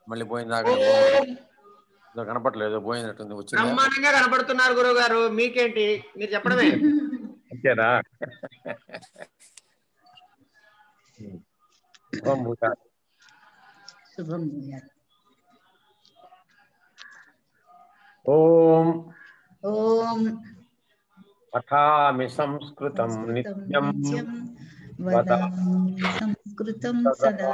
మళ్ళీ పోయిందాక ఓం కనపట్లేదు పోయినట్టుంది వచ్చిందా బ్రహ్మాండంగా కనపడుతున్నారు గురువు గారు మీకేంటి మీరు చెప్పడమే అంతేనా శుభం భూయాత్. శుభం భూయాత్. ఓం ఓం పఠామి సంస్కృతం సంస్కృతం నిత్యం నిత్యం వదామి సంస్కృతం సదా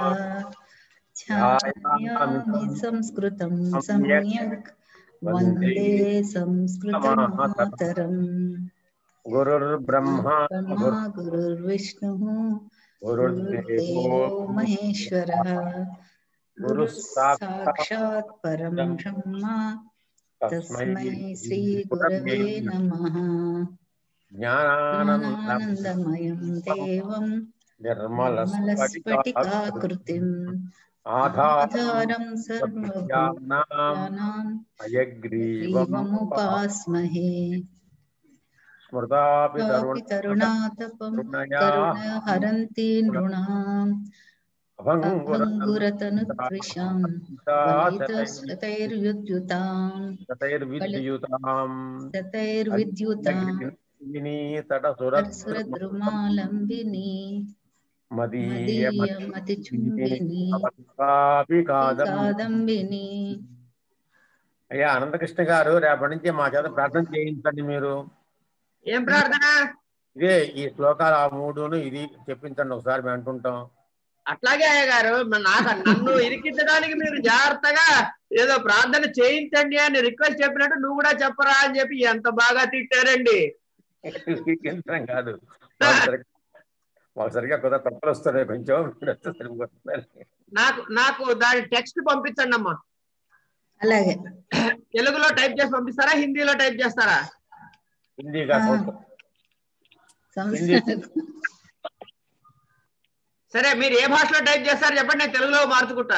ఛాయామి సంస్కృతం సమ్యక్ వందే సంస్కృతం మాతరం గురుర్బ్రహ్మ బ్రహ్మా గురుర్విష్ణు గురుర్దేవో గురుర్దేవో మహేశ్వర గురు గురు సాక్షాత్ పరం బ్రహ్మ తస్మై శ్రీ గురవే నమః జ్ఞానానంద జ్ఞానానందమయం దేవం నిర్మల నిర్మలస్ఫటికాకృతిం ఆధారం ఆధారం సర్వభూతానాం అయగ్రీవముపాస్మహే గ్రీవముపాస్మహే స్మృతాపి కాపి తరుణాతపం కరుణయా కరుణ హరంతి నృణాం అభంగురతనుత్విషాం వలితస్తైర్యుద్యుతాం తైర్విద్యుతాం తతైర్విద్యుతాం వినీతట సురద్రుమాలంబిని మదీయ మదీయమతి చుంబిని కాపి కాదం కాదంబిని అయ్యా అనంతకృష్ణ గారు రేపటి నుంచి మా చేత ప్రార్థన చేయించండి మీరు ఏం ప్రార్థన ఇదే ఈ శ్లోకాలు ఆ మూడును ఇది చెప్పించండి ఒకసారి మేము అంటుంటాం అట్లాగే అయ్య గారు మ- నాకు నన్ను ఇరికించడానికి మీరు జాగ్రత్తగా ఏదో ప్రార్థన చేయించండి అని రిక్వెస్ట్ చెప్పినట్టు నువ్వు కూడా చెప్పరా అని చెప్పి ఎంత బాగా తిట్టారండి స్వీకరించడం కాదు మాకు సరిగ్గా- మాకు సరిగ్గా కొత్త తప్పులు వస్తున్నాయి కొంచెం మీరు వస్తే సరిపోతుంది. నాకు నాకు దాని టెక్స్ట్ పంపించండి అమ్మా అలాగే తెలుగులో టైప్ చేసి పంపిస్తారా హిందీలో టైప్ చేస్తారా హిందీగా ఆ. సంస్కృతం సంస్కృతం సరే మీరు ఏ భాషలో టైప్ చేస్తారు చెప్పండి నేను తెలుగులో మార్చుకుంటా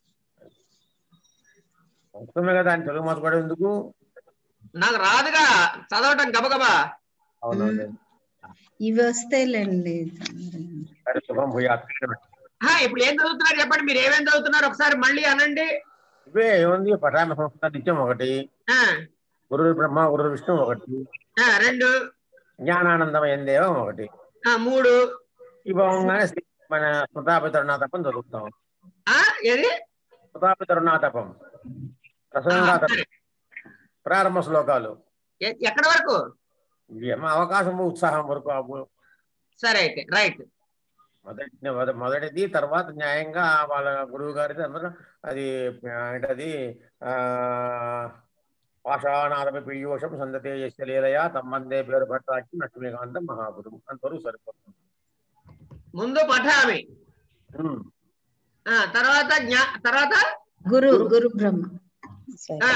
సంస్కృతమే కదా అని తెలుగు మాట్లాడే ఎందుకు నాకు రాదుగా చదవటం గబగబా అవునవును ఇవి వస్తాయిలేండి సరే శుభం భూయాత్ ఆ, ఇప్పుడు ఏం చదువుతున్నారు చెప్పండి మీరు ఏమేం చదువుతున్నారు ఒకసారి మళ్ళీ అనండి ఇవే ఏముంది పటామి సంస్కృత నిత్యం ఒకటి ఆ, గురు బ్రహ్మ గురు విష్ణు ఒకటి ఆ, రెండు జ్ఞానానందమయం దేవం ఒకటి ఆ, మూడు ఈ భావంగానే శ్రీ- మన స్మృతాపి తరుణాతపం చదువుతాం ఆ ఏది స్మృతాపి తరుణాతపం ఆ, ప్రసంగా సరే. ప్రారంభ శ్లోకాలు ఎ- ఎక్కడ వరకు ఏమో అవకాశము ఉత్సాహం వరకు ఆ ము- సరే అయితే రైట్ మొదటి మొద- మొదటిది తర్వాత న్యాయంగా వాళ్ళ గురువు గారిది అందరూ అది ఏంటది ఆ పాషాణాదపి పీయూషం సందతే యస్య లీలయా తమ్మందే పేరు భట్టాకి లక్ష్మీకాంతం మహాగురు అంతవరకు సరిపోతుంది ముందు పఠామి ఉమ్. ఆ, తర్వాత జ్ఞా తర్వాత గురు గురు బ్రహ్మ ఆ,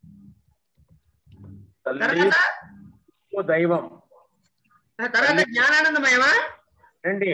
తల్లి తర్వాత దైవం ఆ, తర్వాత జ్ఞానానందమయమా వినండి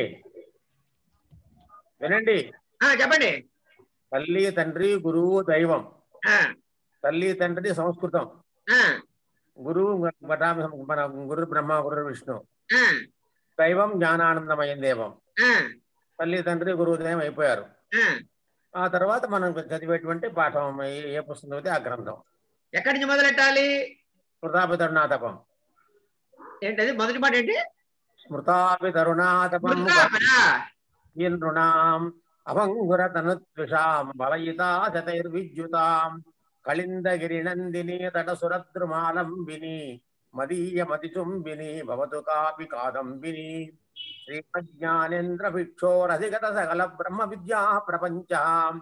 వినండి ఆ, చెప్పండి తల్లి తండ్రి గురువు దైవం ఆ, తల్లి తండ్రి సంస్కృతం ఆ, గురువు పటామి మన గురు బ్రహ్మ గురు విష్ణు ఆ, దైవం జ్ఞానానందమయం దేవం ఆ, తల్లి తండ్రి గురువు దైవం అయిపోయారు ఆ. ఆ తర్వాత మనం చదివేటువంటి పాఠం ఏ- ఏ పుస్తకం అయితే ఆ గ్రంథం ఎక్కడి నుంచి మొదలెట్టాలి స్మృతాపి తరుణాతపం ఏంటది మొదటి మాట ఏంటి స్మృతాపి తరుణాతపం వృద్ధాపన. నృణాం అభంగుర తనుత్విషాం బలయితా శతైర్విద్యుతాం కళిందగిరినందిని తటసురద్రుమాలంబిని మదీయమతిచుంబిని భవతు కాపి కాదంబిని శ్రీమజ్ఞానేంద్ర భిక్షోరధిగత సకల బ్రహ్మ విద్యా ప్రపంచ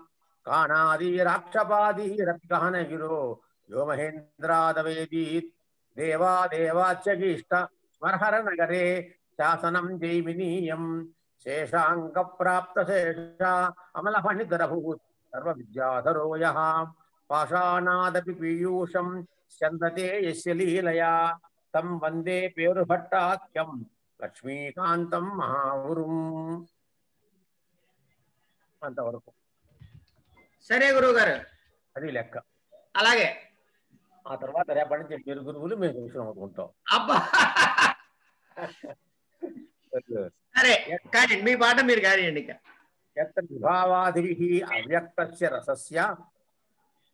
కాణాదీరాక్షపాదీరద్గహనగిరో యో మహేంద్రాదవేదీత్ దేవా దేవాచ్యగీష్ట స్మర్హర నగరే శాసనం జైమినీయం శేషాంక ప్రాప్త శేష అమల ఫణిధరభూత్ సర్వ విద్యాధరో యః పాషాణాదపి పీయూషం స్యందతే యస్య లీలయా తం వందే పేరు భట్టాఖ్యం లక్ష్మీకాంతం మహాగురుం అంతవరకు సరే గురువు గారు అది లెక్క అలాగే ఆ తర్వాత రేపటి నుంచి మీరు గురువులు మేము శిష్యులు అవుతుంటాం అబ్బా సరే కానీ మీ పాట మీరు కానివ్వండి ఇక యత్ర విభావాదిభిः అవ్యక్తస్య రసస్య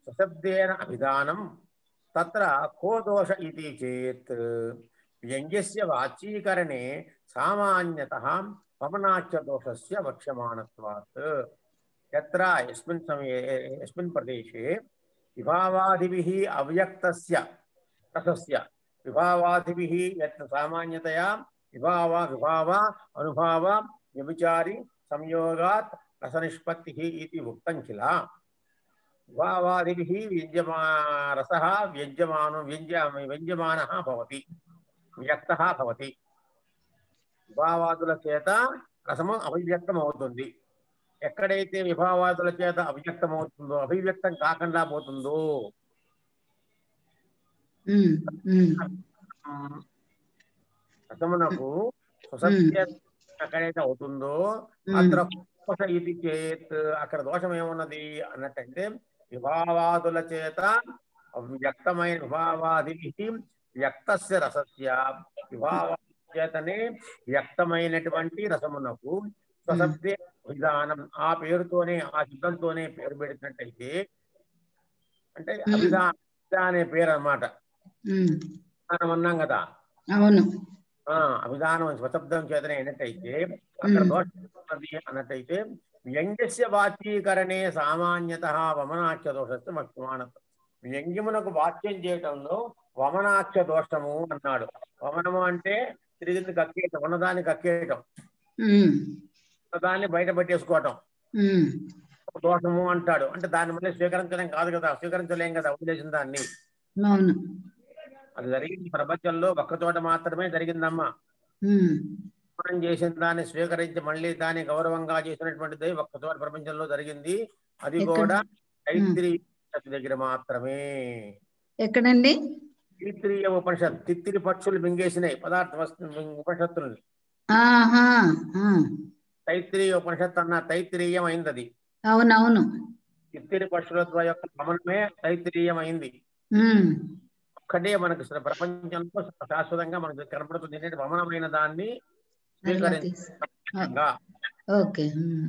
సశబ్దేన అభిధానం తత్ర కో దోష ఇది చేత్ వ్యంగ్యస్య వాచీకరణే సామాన్యత పవనాచ్య దోషస్య వక్ష్యమాణత్వాత్ యత్ర యస్మిన్ సమయే యస్మిన్ ప్రదేశే విభావాదిభిः అవ్యక్తస్య రసస్య విభావాదిభిः యత్ సామాన్యతయా విభావ విభావ అనుభావ వ్యభిచారి సంయోగాత్ రసనిష్పత్తిः इति ఉక్తం కిల విభావాదిభిः వ్యంజమా రసः వ్యంజమానో వ్యంజ వ్యంజమానः భవతి వ్యక్తः భవతి విభావాదుల చేత రసము అభివ్యక్తం అవుతుంది ఎక్కడైతే విభావాదుల చేత అభివ్యక్తం అవుతుందో అభివ్యక్తం కాకుండా పోతుందో ఉమ్, ఉమ్, ఉమ్, రసమునకు సుసత్య ఎక్కడైతే అవుతుందో అక్కడ దోష ఇది చేత్ అక్కడ దోషం ఏమున్నది అన్నట్టంటే విభావాదుల చేత వ్యక్తమైన విభావాది వ్యక్తస్య రసస్య విభావాది చేతనే వ్యక్తమైనటువంటి రసమునకు స్వశబ్దే విధానం ఆ పేరుతోనే ఆ శబ్దంతోనే పేరు పెడినట్టయితే అంటే Hmm. అభిధానం అనే పేరు అన్నమాట ఉమ్, మనం అన్నాం కదా అవును ఆ అభిధానం స్వశబ్దం చేతనే అయినట్టయితే అక్కడ Hmm. దోషం ఉన్నది అన్నట్టయితే వ్యంగ్యస్య వాచ్యీకరణే సామాన్యత వమనాఖ్య దోషస్సు మక్ష్మానత్వం వ్యంగ్యమునకు వాక్యం చేయటంలో వమనాఖ్య దోషము అన్నాడు వమనము అంటే తిరిగింది కక్కేయటం ఉన్నదాన్ని కక్కేయటం ఉమ్, ఉన్నదాన్ని బయట పెట్టేసుకోవటం ఉమ్, దోషము అంటాడు అంటే దాన్ని మళ్ళీ స్వీకరించలేం కాదు కదా స్వీకరించలేం కదా వదిలేసిన దాన్ని అవును అది జరిగింది ప్రపంచంలో ఒక్క చోట మాత్రమే జరిగిందమ్మా ఉమ్, మనం చేసిన దాన్ని స్వీకరించి మళ్ళీ దాన్ని గౌరవంగా చేసినటువంటిది ఒక్క చోట ప్రపంచంలో జరిగింది అది ఎక్కడ? కూడా తైత్రి దగ్గర మాత్రమే ఎక్కడండి తైత్రీయ ఉపనిషత్ తిత్తిరి పక్షులు మింగేసినాయి పదార్థ వస్తు ఉపనిషత్తుల్ని ఆహా ఆ, తైత్రీయ ఉపనిషత్ అన్న తైత్రీయం అయింది అది అవునవును తిత్తిరి పక్షుల యొక్క గమనమే తైత్రీయం అయింది ఉమ్, ఒక్కటే మనకు అసలు ప్రపంచంలో శాశ్వతంగా మనకు కనపడుతుంది ఏంటంటే వమనమైన దాన్ని అలా తీసు స్వీకరించగా ఓకే ఉమ్,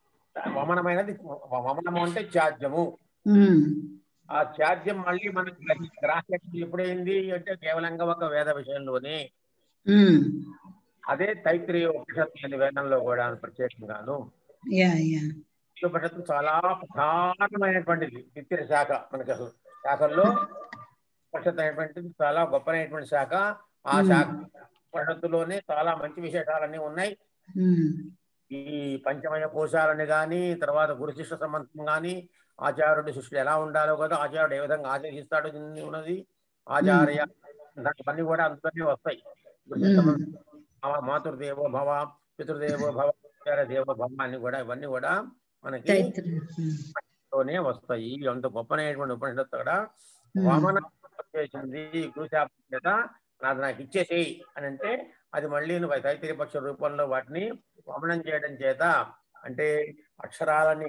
వమనమైనది వమనము అంటే త్యాజ్యము ఉమ్, ఆ త్యాజ్యం మళ్ళీ మనకి గ్రహి- గ్రాహ్యం ఎప్పుడైంది అంటే కేవలంగా ఒక వేద విషయంలోనే ఉమ్, అదే తైత్రీయ ఉపనిషత్తు అనే వేదంలో కూడా ప్రత్యేకంగాను యా యా ఈ ఉపనిషత్తు చాలా ప్రధానమైనటువంటిది తిత్తిరి శాఖ మనకి అసలు శాఖల్లో ఉపనిషత్తు అనేటువంటిది చాలా గొప్పనైనటువంటి శాఖ ఆ Hmm. శాఖ ఉపనిషత్తులోనే చాలా మంచి విశేషాలన్నీ ఉన్నాయి ఉమ్, ఈ పంచమయ కోశాలని గాని తర్వాత గురు శిష్య సంబంధం గాని ఆచార్యుడు శిష్యుడు ఎలా ఉండాలో కదా ఆచార్యుడు ఏ విధంగా ఆచరిస్తాడు ఇన్ని ఉన్నది ఆచార్య అన్ని కూడా అందులోనే వస్తాయి గురు శిష్య ఉమ్, సంబంధం, మా- మాతృదేవో భవ పితృదేవో భవ ఆచార్య దేవో భవ అని కూడా ఇవన్నీ కూడా మనకి చైత్ర ఉమ్, లోనే వస్తాయి ఇవి అంత గొప్పనైనటువంటి ఉపనిషత్తు కూడా ఉమ్, వామన చేసింది గురుశాపం చేత నాది నాకు ఇచ్చేసేయి అని అంటే అది మళ్ళీ నువ్వు తైతిరి పక్ష రూపంలో వాటిని వమనం చేయడం చేత అంటే అక్షరాలని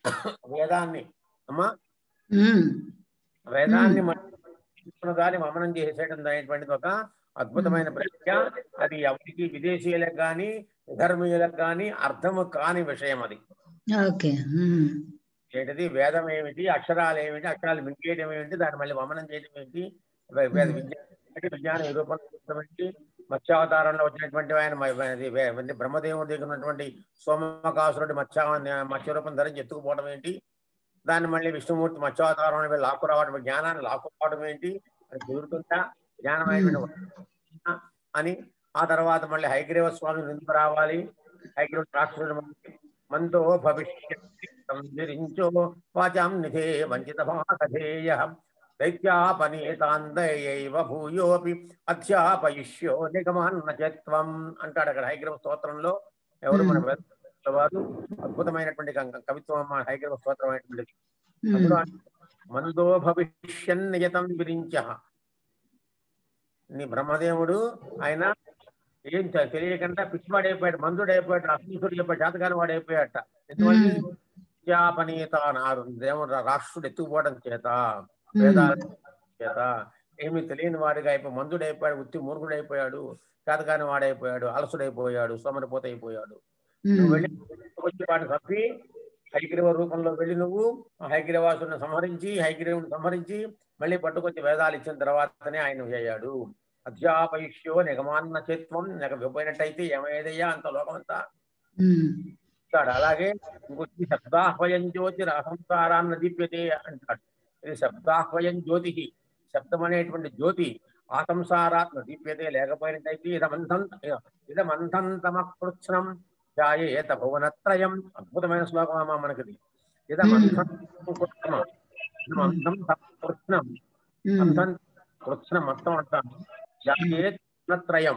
వేదాన్ని అమ్మా ఉమ్, వేదాన్ని మన దాన్ని వమనం చేసేయడం అనేటువంటిది ఒక అద్భుతమైన ప్రక్రియ అది ఎవరికి విదేశీయులకు కానీ విధర్మీయులకు కానీ అర్థము కాని విషయం అది ఓకే ఉమ్, ఏంటిది వేదం ఏమిటి అక్షరాలు ఏమిటి అక్షరాలు మింగేయడం ఏమిటి దాన్ని మళ్ళీ వమనం చేయడం ఏంటి వే- వేద విజ్ఞానం ఏంటి? విజ్ఞాన నిరూపణ ఏంటి మత్స్యావతారంలో వచ్చినటువంటి ఆయన మ- అది వే- అంటే బ్రహ్మదేవుడి దగ్గర ఉన్నటువంటి సోమకాసురుడి మత్స్య మత్స్యరూపం ధరించి ఎత్తుకుపోవడం ఏంటి దాన్ని మళ్ళీ విష్ణుమూర్తి మత్స్యావతారం వెళ్ళి లాక్కురావడం జ్ఞానాన్ని లాక్కుపోవడం ఏంటి అది కుదురుతుందా జ్ఞానమైనటువంటి అని ఆ తర్వాత మళ్ళీ హైగ్రీవ స్వామి ఎందుకు రావాలి హైగ్రీవ రాక్షసుడు మనకి మంతో భవిష్యత్ సంధిరించో వాచాం నిధే వంచిత భాగధేయ దైత్యాపనీతాందయైవ భూయోపి అధ్యాపయిష్యో నిగమాన్న చత్వం అంటాడు అక్కడ హైగ్రీవ స్తోత్రంలో ఎవరు మన వేద వారు అద్భుతమైనటువంటి కం- కవిత్వం అమ్మ హైగ్రీవ స్తోత్రం అనేటువంటిది ఉమ్, అందులో మందో భవిష్యన్ నియతం విరించ నీ బ్రహ్మదేవుడు ఆయన ఏం తె- తెలియకుండా పిచ్చివాడైపోయాడు మందుడైపోయాడు అసూసుడు అయిపోయాడు జాతకాన్ని వాడైపోయాట ఎందువల్ల విద్యాపనీత అన్నారు దేవుడు రా- రాక్షసుడు ఎత్తుకుపోవడం చేత వేదాల చేత ఏమీ తెలియని వాడిగా అయిపోయి మందుడైపోయాడు ఉత్తి మూర్ఖుడైపోయాడు చేతకాని వాడైపోయాడు అలసుడైపోయాడు సోమరిపోత అయిపోయాడు ఉమ్, నువ్వు వెళ్ళి వచ్చి వాడిని తప్పి హైగ్రీవ రూపంలో వెళ్ళి నువ్వు ఆ హైగ్రీవాసుని సంహరించి హైగ్రీవుని సంహరించి మళ్ళీ పట్టుకొచ్చి వేదాలు ఇచ్చిన తర్వాతనే ఆయన అయ్యాడు అధ్యాపయుష్యో నిగమాన్న చిత్వం నెగ విపోయినట్టయితే ఏమయ్యేదయ్యా అంత లోకమంతా ఉమ్, అంటాడు అలాగే ఇంకొచ్చి శబ్దాహ్వయం జ్యోతి అహంకారాన్ని దీప్యతే అంటాడు ఇది శబ్దాహ్వయం జ్యోతి శబ్దం అనేటువంటి జ్యోతి ఆ సంసారాత్మ దీప్యతే లేకపోయినట్టయితే ఇదమంతం ఇదమంతం తమ కృత్స్నం జాయేత భువనత్రయం అద్భుతమైన శ్లోకం అమ్మా మనకిది ఇదమంతం కృత్స్నం ఇదమంతం తమ కృత్స్నం ఉమ్, అంతం కృత్స్నం మొత్తం అంటాను జాయేత్ భువనత్రయం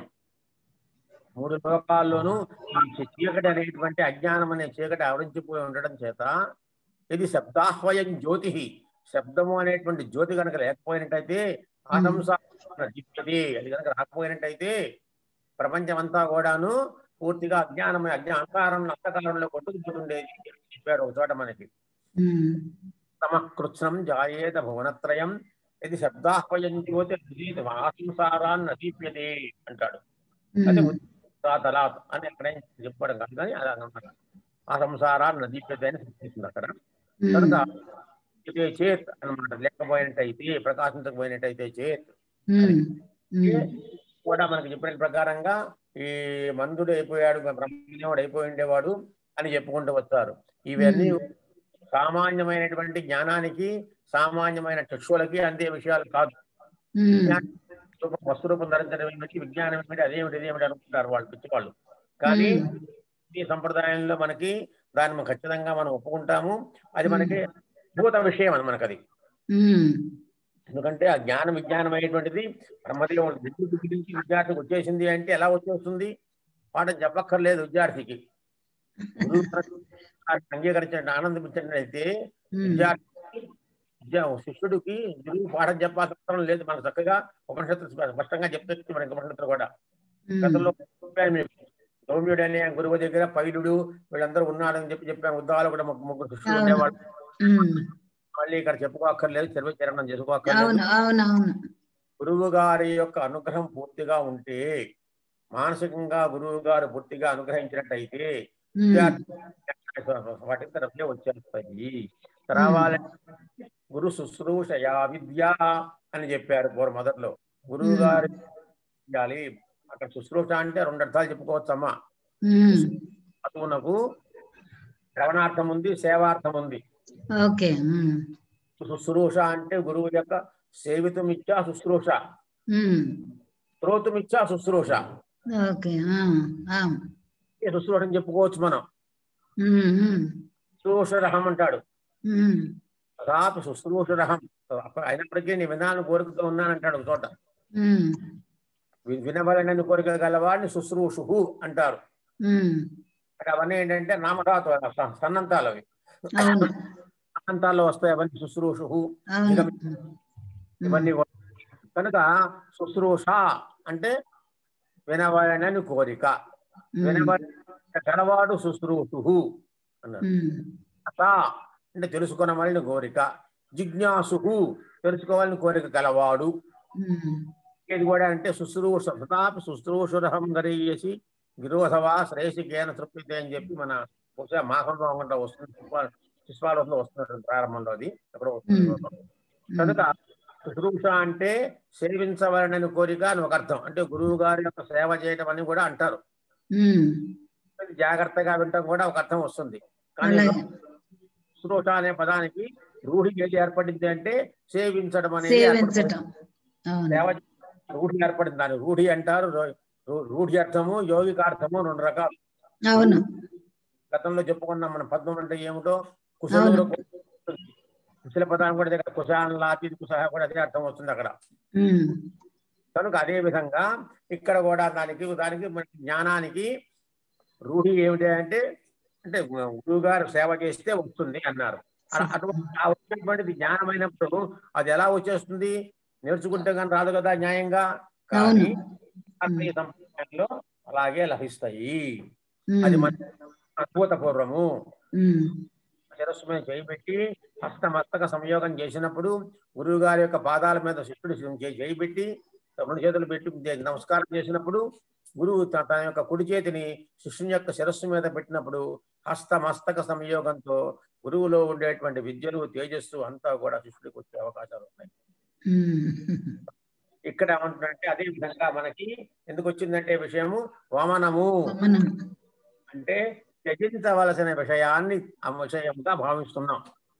మూడు లోకాల్లోనూ ఈ చీకటి అనేటువంటి అజ్ఞానం అనే చీకటి ఆవరించిపోయి ఉండడం చేత ఇది శబ్దాహ్వయం జ్యోతి శబ్దము అనేటువంటి జ్యోతి కనుక లేకపోయినట్టయితే ఆ Hmm. సంసారం దిక్కది అది కనుక రాకపోయినట్టయితే ప్రపంచమంతా కూడాను పూర్తిగా అజ్ఞానం అజ్ఞా అంకారంలో అంధకారంలో కొట్టుకుపోతుండేది అని చెప్పారు ఒక చోట మనకి ఉమ్, సమకృత్స్నం జాయేత భువనత్రయం ఇది శబ్దాహ్వయం జ్యోతి ఆ సంసారాన్ని నదీప్యతే అంటాడు అదే ఉమ్, తలాత్ అని అక్కడ చెప్పడం కాదు కానీ అలా అన్నమాట ఆ సంసారాన్ని నదీప్యత అని సూచిస్తుంది అక్కడ కనుక ఇదే చేత్ అన్నమాట లేకపోయినట్టయితే ప్రకాశించకపోయినట్టయితే చేత్ ఉమ్, ఉమ్, కూడా మనకు చెప్పిన ప్రకారంగా ఈ మందుడు అయిపోయాడు బ్రహ్మదేవుడు అయిపోయి ఉండేవాడు అని చెప్పుకుంటూ వస్తారు ఇవన్నీ సామాన్యమైనటువంటి జ్ఞానానికి సామాన్యమైన చక్షులకి అందే విషయాలు కాదు ఉమ్, రూపం వస్తు రూపం ధరించడం ఏమిటి విజ్ఞానం ఏమిటి అదేమిటి ఇదేమిటి అనుకుంటారు వాళ్ళు పిచ్చి వాళ్ళు కానీ ఉమ్, ఈ సంప్రదాయంలో మనకి దాన్ని మనం ఖచ్చితంగా మనం ఒప్పుకుంటాము అది మనకి భూత విషయం అని మనకు అది ఉమ్, ఎందుకంటే ఆ జ్ఞానం విజ్ఞానం అయినటువంటిది బ్రహ్మదేవుడు దిగ్గు గురించి విద్యార్థికి వచ్చేసింది అంటే ఎలా వచ్చేస్తుంది పాఠం చెప్పక్కర్లేదు విద్యార్థికి గురువు గారికి అంగీకరించిన ఆనందించినట్లయితే ఉమ్, విద్యార్థి విద్యా శిష్యుడికి గురువు పాఠం చెప్పాల్సిన అవసరం లేదు మనకు చక్కగా ఉపనిషత్తు స్పష్టంగా చెప్తుంది మనకి ఉపనిషత్తులు కూడా ఉమ్, గతంలో చెప్పాను మీకు సౌమ్యుడు అనే గురువు దగ్గర పైలుడు వీళ్ళందరూ ఉన్నారని చెప్పి చెప్పాను ఉద్దాలు కూడా ముగ్గురు ముగ్గురు శిష్యులు అవును. ఉండేవాళ్ళు ఉమ్, మళ్ళీ ఇక్కడ చెప్పుకోక్కర్లేదు చర్వచరణం చేసుకోక్కర్లేదు అవును అవును అవును గురువు గారి యొక్క అనుగ్రహం పూర్తిగా ఉంటే మానసికంగా గురువు గారు పూర్తిగా అనుగ్రహించినట్టయితే ఉమ్, వాటికి రఫ్లే వచ్చేస్తాయి రావాలంటే గురు శుశ్రూషయా విద్య అని చెప్పారు పూర్వ మొదట్లో గురువు గారు చేయాలి అక్కడ శుశ్రూష అంటే రెండు అర్థాలు చెప్పుకోవచ్చమ్మా ఉమ్, అతువునకు శ్రవణార్థం ఉంది సేవార్థం ఉంది ఓకే ఉమ్, శుశ్రూష అంటే గురువు యొక్క సేవితమిచ్చా శుశ్రూష ఉమ్, శ్రోతుమిచ్చా శుశ్రూష ఓకే ఆ, ఆ, ఈ శుశ్రూష అని చెప్పుకోవచ్చు మనం ఉమ్, ఉమ్, శుశ్రూషరహం అంటాడు ఉమ్, రాపు శుశ్రూషరహం అయినప్పటికీ నీ వినాలని కోరికతో ఉన్నానంటాడు ఒక చోట ఉమ్, వి- వినవలనని కోరిక గలవాడిని శుశ్రూషు అంటారు ఉమ్, అంటే అవన్నీ ఏంటంటే నామధాతు స- సన్నంతాలు అవి అవును సన్నంతాల్లో వస్తాయి అవన్నీ శుశ్రూషు అవును ఇవన్నీ కూడా. కనుక శుశ్రూష అంటే వినవలనని కోరిక ఉమ్, వినవలన గలవాడు శుశ్రూషు అన్నారు ఉమ్, అత అంటే తెలుసుకునవలని కోరిక జిజ్ఞాసు తెలుసుకోవాలని కోరిక గలవాడు ఉమ్, ఇది కూడా అంటే శుశ్రూష సతాపి శుశ్రూషురహం గరీయసి గిరోధవా శ్రేయసికేన తృప్తితే అని చెప్పి మన బహుశా మాసంలో అనుకుంటా వస్తుంది శిశుపాలంలో వస్తున్నటువంటి ప్రారంభంలో అది ఎక్కడో వస్తుంది కనుక శుశ్రూష అంటే సేవించవలనని కోరిక అని ఒక అర్థం అంటే గురువు గారి యొక్క సేవ చేయడం అని కూడా అంటారు ఉమ్, అది జాగ్రత్తగా వినటం కూడా ఒక అర్థం వస్తుంది కానీ అలాగే శుశ్రూష అనే పదానికి రూఢి ఏది ఏర్పడింది అంటే సేవించడం అనేది ఏర్పడింది. సేవించటం అవును సేవ రూఢి ఏర్పడింది దాని రూఢి అంటారు రూ- రూ- రూఢి అర్థము యౌగికార్థము రెండు రకాలు అవును గతంలో చెప్పుకున్నాం మనం పద్మం అంటే ఏమిటో కుశలు కుశల పదాన్ని కూడా దగ్గర కుశాన్ లాతి కుశ కూడా అదే అర్థం వస్తుంది అక్కడ ఉమ్, కనుక అదే విధంగా ఇక్కడ కూడా దానికి దానికి మన జ్ఞానానికి రూఢి ఏమిటి అంటే అంటే గురువు గారు సేవ చేస్తే వస్తుంది అన్నారు అలా అటువంటి ఆ వచ్చేటువంటిది జ్ఞానమైనప్పుడు అది ఎలా వచ్చేస్తుంది నేర్చుకుంటే కానీ రాదు కదా న్యాయంగా కానీ అవును. ఈ సంప్రదాయంలో అలాగే లభిస్తాయి ఉమ్, అది మన అద్భుతపూర్వము ఉమ్, శిరస్సు మీద చేయిబెట్టి హస్తమస్తక సంయోగం చేసినప్పుడు గురువు గారి యొక్క పాదాల మీద శిష్యుడు చేయి- చేయిబెట్టి రెండు చేతులు పెట్టి నమస్కారం చేసినప్పుడు గురువు త- తన యొక్క కుడి చేతిని శిష్యుని యొక్క శిరస్సు మీద పెట్టినప్పుడు హస్త మస్తక సంయోగంతో గురువులో ఉండేటువంటి విద్యలు తేజస్సు అంతా కూడా శిష్యుడికి వచ్చే అవకాశాలు ఉన్నాయి ఉమ్. ఇక్కడ ఏమంటున్నారంటే అదే విధంగా మనకి ఎందుకు వచ్చిందంటే విషయము వమనము గమనం అంటే త్యజించవలసిన విషయాన్ని ఆ విషయంగా భావిస్తున్నాం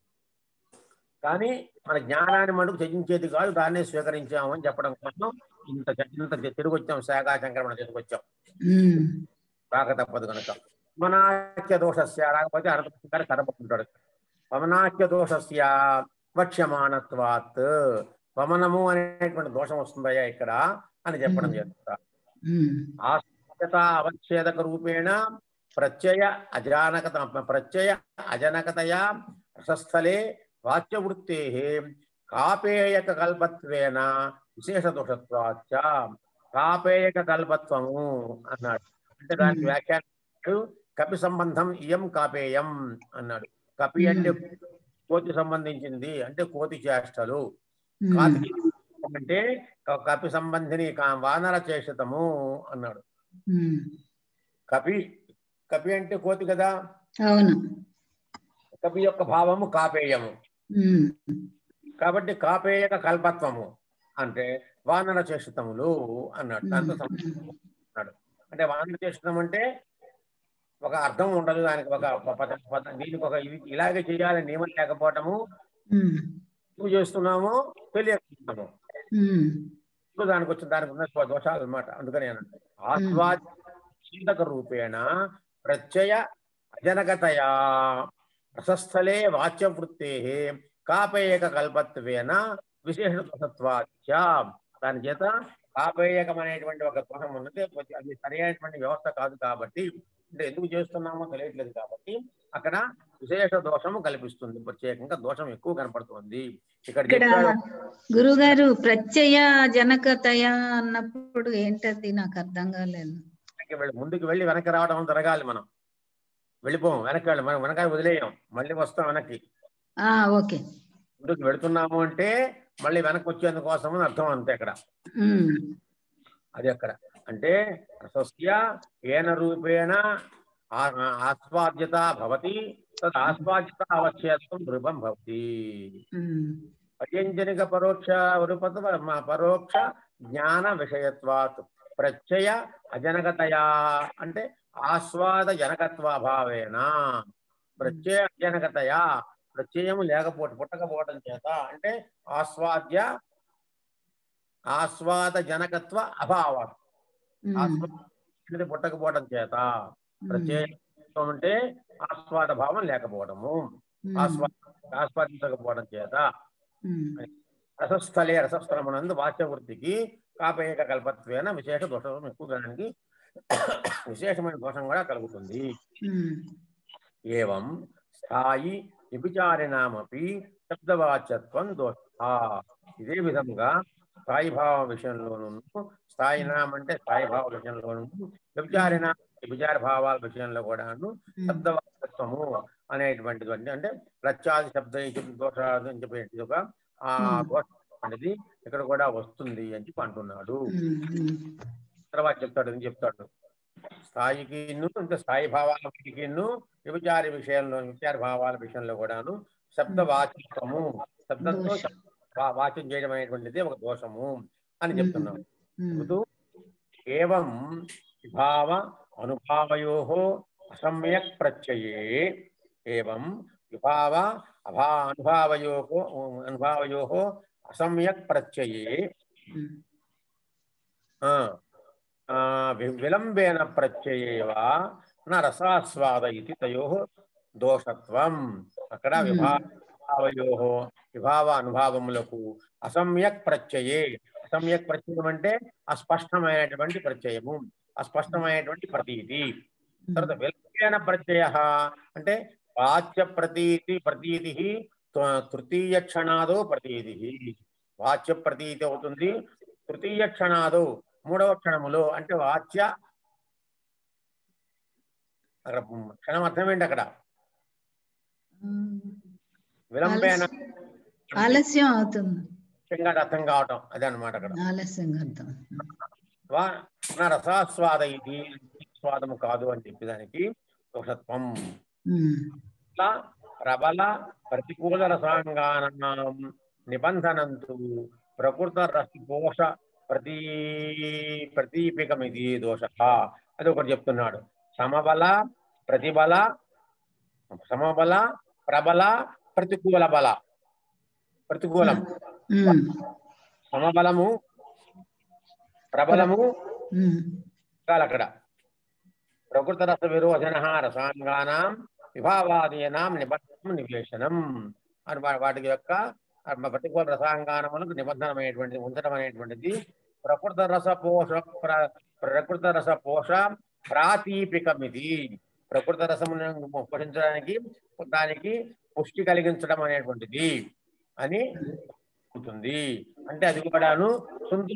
కానీ మన జ్ఞానాన్ని మటుకు త్యజించేది కాదు దాన్నే స్వీకరించాము అని చెప్పడం కోసం ఇంత ఇంత తిరిగి వచ్చాం శాఖా సంక్రమణ తిరిగి వచ్చాం ఉమ్. రాక తప్పదు కనుక పవనాఖ్య దోషస్య రాకపోతే అర్థం కరపకుంటాడు పవనాఖ్య దోషస్య వక్ష్యమానత్వాత్ పవనము అనేటువంటి దోషం వస్తుందయ్యా ఇక్కడ అని చెప్పడం చేస్తా ఉమ్. ఆస్తికత అవచ్ఛేదక రూపేణ ప్రత్యయ అజానకత ప్రత్యయ అజనకతయా రసస్థలే వాచ్యవృత్తే కాపేయక కల్పత్వేన విశేష దోషత్వాచ కాపేయక కల్పత్వము అన్నాడు అంటే దానికి Hmm. వ్యాఖ్యానం కపి సంబంధం ఇయం కాపేయం అన్నాడు కపి అంటే కోతి సంబంధించింది అంటే కోతి చేష్టలు ఉమ్. కాకి అంటే క- కపి సంబంధిని కా- వానర చేషతము అన్నాడు ఉమ్. కపి కపి అంటే కోతి కదా అవును కపి యొక్క భావము కాపేయము ఉమ్. కాబట్టి కాపేయక కల్పత్వము అంటే వానర చేషతములు అన్నాడు దాంతో ఉమ్. సంబంధం అన్నాడు అంటే వానర చేషతం అంటే ఒక అర్థం ఉండదు దానికి ఒక ఒక పద పద- దీనికి ఒక ఇది ఇలాగే చేయాలని నియమం లేకపోవటము ఉమ్. ఎందుకు చేస్తున్నామో తెలియకపోతున్నాము ఉమ్. ఇప్పుడు దానికి వచ్చిన దానికి ఉన్న స్వ- దోషాలు అనమాట అందుకని అనంటే ఆస్వాదక రూపేణ ప్రత్యయ అజనకతయా రసస్థలే వాచ్యవృత్తే కాపేయక కల్పత్వేన విశేష దోషత్వాచ దాని చేత కాపేయకం అనేటువంటి ఒక దోషం ఉన్నది అది సరైనటువంటి వ్యవస్థ కాదు కాబట్టి అంటే ఎందుకు చేస్తున్నామో తెలియట్లేదు కాబట్టి అక్కడ విశేష దోషము కల్పిస్తుంది ప్రత్యేకంగా దోషం ఎక్కువ కనపడుతుంది ఇక్కడ ఇక్కడ చెప్పాడు గురుగారు ప్రత్యయ జనకతయ అన్నప్పుడు ఏంటది నాకు అర్థం కాలేదు వెనక్కి వెళ్ళి ముందుకు వెళ్ళి వెనక్కి రావడం జరగాలి మనం వెళ్ళిపోం వెనక్కి వెళ్ళి మనం వెనకాల వదిలేయం మళ్ళీ వస్తాం వెనక్కి ఆ ఓకే ముందుకు వెళుతున్నాము అంటే మళ్ళీ వెనక్కి వచ్చేందుకోసం అని అర్థం అంతే అక్కడ ఉమ్. అది అక్కడ అంటే రసస్య ఏన రూపేణ ఆ- ఆస్వాద్యత భవతి తద్ ఆస్వాద్యత అవచ్ఛేదం రూపం భవతి ఉమ్. అవ్యంజనిక పరోక్ష రూపత పరోక్ష జ్ఞాన విషయత్వాత్ ప్రత్యయ అజనకతయా అంటే ఆస్వాద జనకత్వాభావేన ప్రత్యయ అజనకతయా ప్రత్యయము లేకపోవటం పుట్టకపోవటం చేత అంటే ఆస్వాద్య ఆస్వాద జనకత్వ అభావం ఉమ్. ఆస్వాద పుట్టకపోవటం చేత ప్రత్యయం అంటే ఆస్వాద భావం లేకపోవడము ఉమ్. ఆస్వాద ఆస్వాదించకపోవడం చేత ఉమ్. రసస్థలే రసస్థలమునందు వాచ్యవృత్తికి కాపేయక కల్పత్వేన విశేష దోషం ఎక్కువగానికి విశేషమైన దోషం కూడా కలుగుతుంది ఉమ్. ఏవం స్థాయి విభిచారిణామపి శబ్దవాచ్యత్వం దోష ఇదే విధంగా స్థాయి భావ విషయంలోనూ స్థాయి నామ అంటే స్థాయి భావ విషయంలోనూ వ్యభిచారిణ విచార భావాల విషయంలో కూడాను ఉమ్. శబ్దవాచత్వము అనేటువంటిది అంటే ప్రత్యాది శబ్ద దోషాలు అని చెప్పేది ఒక ఆ Hmm. దోషం అనేది ఇక్కడ కూడా వస్తుంది అని చెప్పి అంటున్నాడు ఉమ్. ఉమ్. తర్వాత చెప్తాడు అని చెప్తాడు స్థాయికి అంటే స్థాయి భావాలకి విచార విషయంలో విచార భావాల విషయంలో కూడాను శబ్ద వాచిత్వము శబ్దంతో దోషం. వా- వాచ్యం చేయడం అనేటువంటిది ఒక దోషము అని చెప్తున్నాడు ఉమ్. చెబుతూ ఏవం విభావ అనుభావయో అసమ్యక్ ప్రత్యయే ఏవం విభావ అభా అనుభావయో అనుభావయో అసమ్యక్ ప్రత్యయే ఉమ్. ఆ, ఆ, వి- విలంబేన ప్రత్యయేవా న రసాస్వాద ఇది తయో దోషత్వం అక్కడ Hmm. విభావయో విభావ అనుభావములకు అసమ్యక్ ప్రత్యయే అసమ్యక్ ప్రత్యయం అంటే అస్పష్టమైనటువంటి ప్రత్యయము అస్పష్టమైనటువంటి ప్రతీతి తర్వాత విలంబేన ప్రత్యయ అంటే వాచ్య ప్రతీతి ప్రతీతి త- తృతీయ క్షణాదో ప్రతీతి వాచ్య ప్రతీతి అవుతుంది తృతీయ క్షణాదు మూడవ క్షణములో అంటే వాచ్య అక్కడ క్షణం అర్థం ఏంటి అక్కడ ఉమ్. విలంబేన ఆలస్యం అవుతుంది ముఖ్యంగా అర్థం కావటం అదే అనమాట అక్కడ ఆలస్యంగా అర్థం వా నా రసాస్వాద ఇది స్వాదము కాదు అని చెప్పేదానికి దోషత్వం ఉమ్, ఇట్లా ప్రబల ప్రతికూల రసాంగానం నిబంధనంతు ప్రకృత రసపోష ప్రతీ ప్రతీపికమిది దోష అది ఒకటి చెప్తున్నాడు సమబల ప్రతిబల సమబల ప్రబల ప్రతికూల బల ప్రతికూలం ఉమ్, సమబలము ప్రబలము ఉమ్, కాదు అక్కడ ప్రకృత రస విరోచన రసాంగానాం విభావాదీనాం నిబంధనం నివేశనం అని వా- వాటి యొక్క ఆ ప్రతికూల రసాంగానములకు నిబంధనమైనటువంటిది ఉంచడం అనేటువంటిది ప్రకృత రస పోష ప్ర- ప్రకృత రస పోష ప్రాతీపికమిది ప్రకృత రసమును పోషించడానికి దానికి పుష్టి కలిగించడం అనేటువంటిది అని ఉంటుంది అంటే అది కూడాను సుందర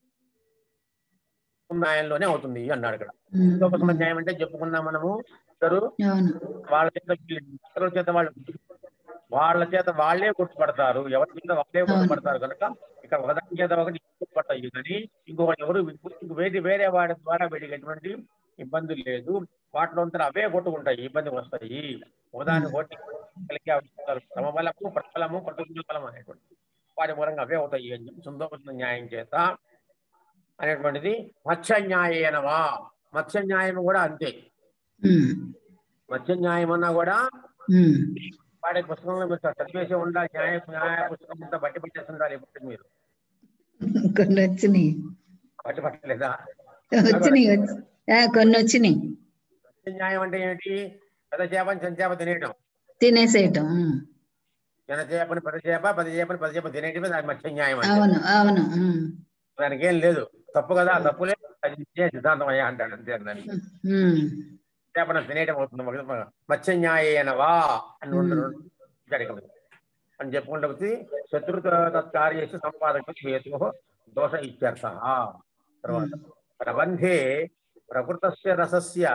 న్యాయంలోనే అవుతుంది అన్నాడు ఇక్కడ ఉమ్, ఇంకొక న్యాయం అంటే చెప్పుకున్నాం మనము ఇద్దరు అవును వాళ్ళ చేత ఇతరుల చేత వాళ్ళు వాళ్ళ చేత వాళ్ళే గుర్తుపడతారు ఎవరి చేత వాళ్ళే గుర్తుపడతారు కనుక ఇక్కడ ఒకదాని చేత ఒకటి గుర్తుపడతాయి కానీ ఇంకొకటి ఎవరు ఇంకో వేరే వేరే వాడి ద్వారా వీటికి ఎటువంటి ఇబ్బంది లేదు వాటిలో అంతా అవే కొట్టుకుంటాయి ఇబ్బంది వస్తాయి ఒకదాని కొట్టి కలిగే అవసరాలు సమబలము ప్రబలము ప్రతికూల బలం అనేటువంటి వాటి మూలంగా అవే అవుతాయి అని చెప్పి సుందరకృష్ణ న్యాయం చేత అనేటువంటిది మత్స్య న్యాయేనవా మత్స్య న్యాయం కూడా అంతే ఉమ్, మత్స్య న్యాయం అన్నా కూడా ఉమ్, వాడి పుస్తకంలో మీరు చదివేసి ఉండాలి న్యాయ న్యాయ పుస్తకం అంతా బట్టి పట్టేసి ఉండాలి ఇప్పుడు మీరు కొన్ని వచ్చినాయి బట్టి పట్టలేదా వచ్చినాయి వచ్చి- ఆ, కొన్ని వచ్చినాయి మత్స్య న్యాయం అంటే ఏమిటి పెద్ద చేపని చిన్న చేప తినేయటం తినేసేయటం ఉమ్, చిన్న చేపని పెద్ద చేప పెద్ద చేపని పెద్ద చేప తినేయటమే దాని మత్స్య న్యాయం అంటే అవును అవును ఉమ్, దానికి ఏం లేదు తప్పు కదా తప్పులే అది నిత్య సిద్ధాంతం అయ్యా అంటాడు అంతే దానికి ఉమ్, చేపన తినేయటం అవుతుంది ఒక మత్స్య న్యాయేనవా అని ఉండదు జరగదు అని చెప్పుకుంటూ వచ్చి శత్రుత తత్కార్యేషు సంపాదక హేతు దోష ఇత్యర్థ తర్వాత ప్రబంధే ప్రకృతస్య రసస్య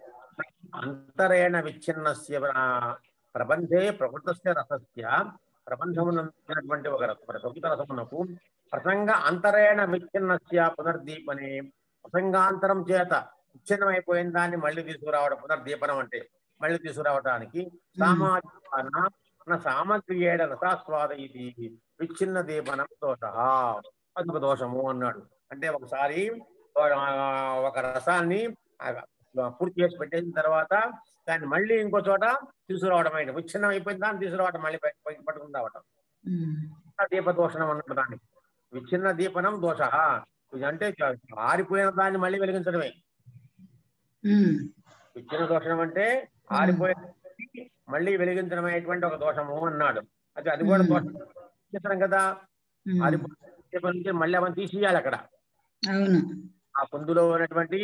అంతరేణ విచ్ఛిన్నస్య ఆ, ప్రబంధే ప్రకృతస్య రసస్య ప్రబంధమునందునటువంటి ఒక రస ప్రకృత రసమునకు ప్రసంగ అంతరేణ విచ్ఛిన్నస్య పునర్దీపనే ప్రసంగాంతరం చేత విచ్ఛిన్నమైపోయిన దాన్ని మళ్ళీ తీసుకురావడం పునర్దీపనం అంటే మళ్ళీ తీసుకురావడానికి సామాజిక సామగ్రియేడ రసాస్వాద ఇది విచ్ఛిన్న దీపనం దోష అదొక దోషము అన్నాడు అంటే ఒకసారి ఆ, ఒక రసాన్ని ఆ, పూర్తి చేసి పెట్టేసిన తర్వాత దాన్ని మళ్ళీ ఇంకో చోట తీసుకురావడం అయింది విచ్ఛిన్నం అయిపోయిన దాన్ని తీసుకురావడం మళ్ళీ పై- పైకి పట్టుకుని రావడం ఉమ్, దీప దోషణం అన్నట్టు దానికి విచ్ఛిన్న దీపనం దోష ఇది అంటే ఆరిపోయిన దాన్ని మళ్ళీ వెలిగించడమే ఉమ్, విచ్ఛిన్న దోషణం అంటే ఆరిపోయిన దాన్ని మళ్ళీ వెలిగించడం అనేటువంటి ఒక దోషము అన్నాడు అది అది కూడా దోషం చేస్తాం కదా ఉమ్, ఆరిపోయిన దీపం నుంచి మళ్ళీ అవన్నీ తీసేయాలి అక్కడ అవును ఆ పొందులో ఉన్నటువంటి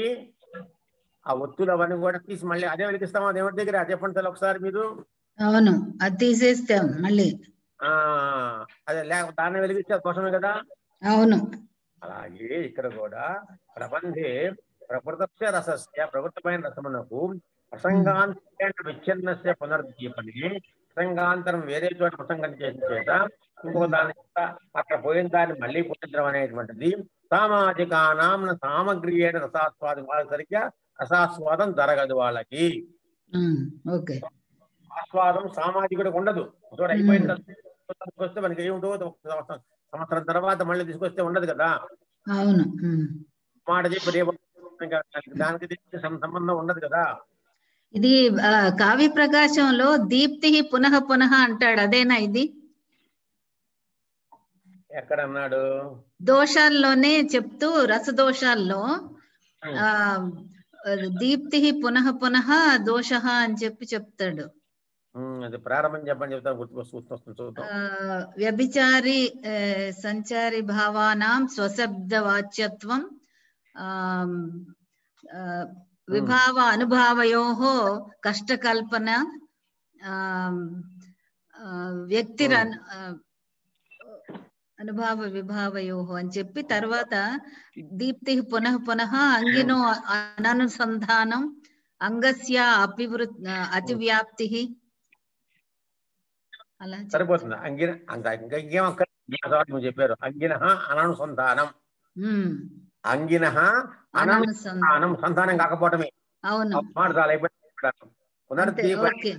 ఆ ఒత్తులు అవన్నీ కూడా తీసి మళ్ళీ అదే వెలిగిస్తామా దేవుడి దగ్గర అదే పంటలు ఒకసారి మీరు అవును అది తీసేస్తాం మళ్ళీ ఆ అదే లేక దాన్ని వెలిగిస్తే అది దోషమే కదా అవును అలాగే ఇక్కడ కూడా ప్రబంధే ప్రకృతస్య రసస్య ప్రకృతమైన రసమునకు ప్రసంగాంతరేణ విచ్ఛిన్నస్య పునర్దీపని ప్రసంగాంతరం వేరే చోట ప్రసంగం చేసిన చేత ఇంకో దాని చేత అక్కడ పోయిన దాన్ని మళ్ళీ పుట్టించడం అనేటువంటిది సామాజికానాం సామగ్రియేణ రసాస్వాదం వాళ్ళ సరిగ్గా రసాస్వాదం జరగదు వాళ్ళకి ఉమ్, ఓకే ఆస్వాదం సామాజికుడికి ఉండదు చూడ అయిపోయిన తర్వాత వస్తే మనకి ఏముంటుందో ఒక సంవత్సరం- సంవత్సరం తర్వాత మళ్ళీ తీసుకొస్తే ఉండదు కదా అవును ఉమ్. మాట చెప్పి రేపు ఇంకా దానికి దీనికి సం- సంబంధం ఉండదు కదా ఇది ఆ, కావ్య ప్రకాశంలో దీప్తి పునః పునః అంటాడు అదేనా ఇది ఎక్కడ అన్నాడు దోషాల్లోనే చెప్తూ రసదోషాల్లో ఆ దీప్తి పునః పునః దోష అని చెప్పి చెప్తాడు ఉమ్, అది ప్రారంభం చెప్పని చెప్తాను గుర్తుకొస్తూ వస్తుంది చూద్దాం ఆ, వ్యభిచారి ఆ, సంచారి భావానాం స్వశబ్ద వాచ్యత్వం ఆమ్, ఆ, విభావ అనుభావయో కష్టకల్పన ఆమ్, ఆ, వ్యక్తిర అనుభావ విభావయో అని చెప్పి తర్వాత దీప్తి పునః పునః అంగినో అననుసంధానం అంగస్య అపివృ అతివ్యాప్తి అలా చెప్పి- సరిపోతుంది అంగిన అంత ఇంకా ఇంకేం అక్కడ నువ్వు చెప్పారు అంగిన అననుసంధానం ఉమ్, అంగిన అనం సం- అనం సంతానం కాకపోవటమే అవును మాట చాలా అయిపోయింది అంతే పునర్దీప ఓకే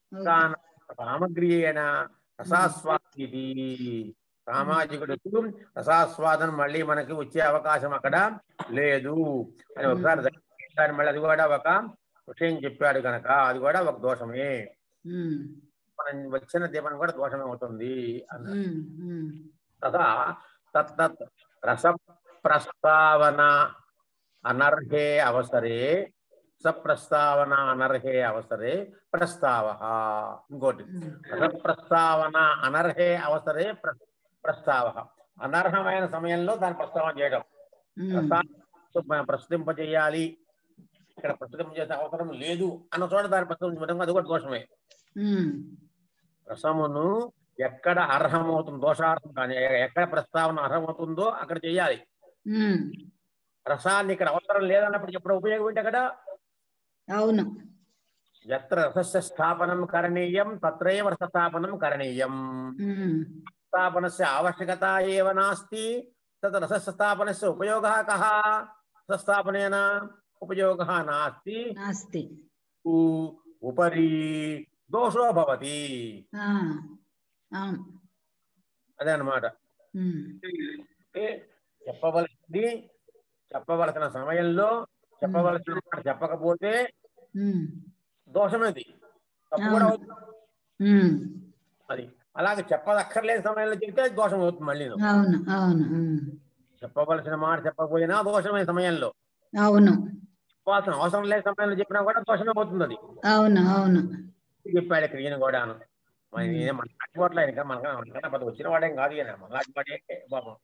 సామగ్రియేణ రసాస్వాది సామాజికుడు రసాస్వాదం మళ్ళీ మనకి వచ్చే అవకాశం అక్కడ లేదు అని ఒకసారి దాన్ని మళ్ళీ అది కూడా ఒక విషయం చెప్పాడు కనుక అది కూడా ఒక దోషమే ఉమ్, మనం వచ్చిన దీపం కూడా దోషమే అవుతుంది అన్నాడు ఉమ్, ఉమ్, తదా తత్తత్ రస ప్రస్తావన అనర్హే అవసరే సప్రస్తావన అనర్హే అవసరే ప్రస్తావ ఇంకోటి ఉమ్, రస ప్రస్తావన అనర్హే అవసరే ప్ర ప్రస్తావ అనర్హమైన సమయంలో దాని ప్రస్తావన చేయడం ఉమ్, రసాన్ని ప్రస్తుతింపజేయాలి ఇక్కడ ప్రస్తుతింప చేసే అవసరం లేదు అన్న చోట దాని ప్రస్తుతించడం అది కూడా దోషమే ఉమ్, రసమును ఎక్కడ అర్హమవుతుంది దోషార్థం కానీ ఎక్కడ ప్రస్తావన అర్హమవుతుందో అక్కడ చేయాలి ఉమ్, రసాన్ని ఇక్కడ అవసరం లేదన్నప్పుడు ఎప్పుడు ఉపయోగం ఏంటి అక్కడ అవును ఎత్ర రసస్య స్థాపనం కరణీయం తత్రైవ రసస్థాపనం కరణీయం ఉమ్, స్థాపనస్య ఆవశ్యకత ఏవ నాస్తి తత్ రసస్య స్థాపనస్య ఉపయోగः కः రసస్థాపనేన ఉపయోగः నాస్తి నాస్తి ఉ- ఉపరి దోషో భవతి ఆ, అవును అదే అన్నమాట ఉమ్, అంటే చెప్పవలసింది చెప్పవలసిన సమయంలో చెప్పవలసిన మాట చెప్పకపోతే ఉమ్, దోషమేది తప్పు కూడా అవును. అవుతుంది ఉమ్, అది అలాగే చెప్పదక్కర్లేని సమయంలో చెప్తే దోషం అవుతుంది మళ్ళీ అవును అవును ఉమ్, చెప్పవలసిన మాట చెప్పకపోయినా దోషమే సమయంలో అవును చెప్పాల్సిన అవసరం లేని సమయంలో చెప్పినా కూడా దోషమే అవుతుంది అది అవును అవును చెప్పాడు ఇక్కడ ఈయన కూడాను మరి Hmm. ఈయన మన నాటిపోట్ల ఆయన మన మనకన్నా పెద్ద వచ్చిన వాడేం కాదు ఈయన మన నాటిపాడే పాపం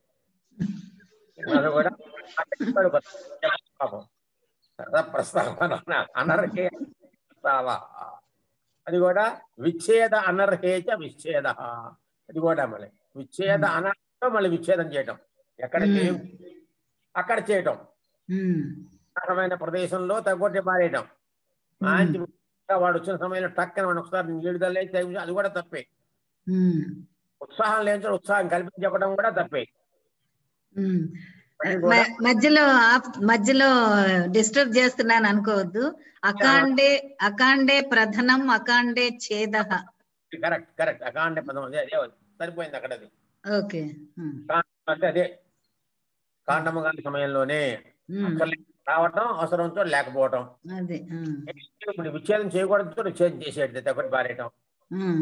అది కూడా చెప్పాడు కొత్త పాపం రథ ప్రస్తావన అనర్హే ప్రస్తావ అది కూడా విచ్ఛేద అనర్హేచ విచ్ఛేద అది కూడా మళ్ళీ విచ్ఛేద అనర్హం మళ్ళీ విచ్ఛేదం చేయటం ఎక్కడ Hmm. చేయం అక్కడ చేయటం ఉమ్, రకమైన ప్రదేశంలో తగ్గొట్టి పారేయటం మంచి వాడు వచ్చిన సమయంలో టక్కన వాడు ఒకసారి నీళ్ళు తల్లేసి తగ్గించి అది కూడా తప్పే ఉమ్, ఉత్సాహం లేని ఉత్సాహం కల్పించి చెప్పడం కూడా తప్పే ఉమ్. అది కూడా మ- మధ్యలో ఆప్- మధ్యలో డిస్టర్బ్ చేస్తున్నాను అనుకోవద్దు అకాండే అకాండే ప్రధనం అకాండే ఛేద కరెక్ట్ కరెక్ట్ అకాండ పదం అదే అదే సరిపోయింది అక్కడ అది ఓకే ఉమ్, కాండం అంటే అదే కాండము కాని సమయంలోనే ఉమ్, అక్కర్లే- రావటం అవసరంతో లేకపోవటం అదే ఉమ్, ఇప్పుడు విచ్ఛేదం చేయకూడదు విచ్ఛేదం చేసేది తగ్గొట్టి పారేయటం ఉమ్,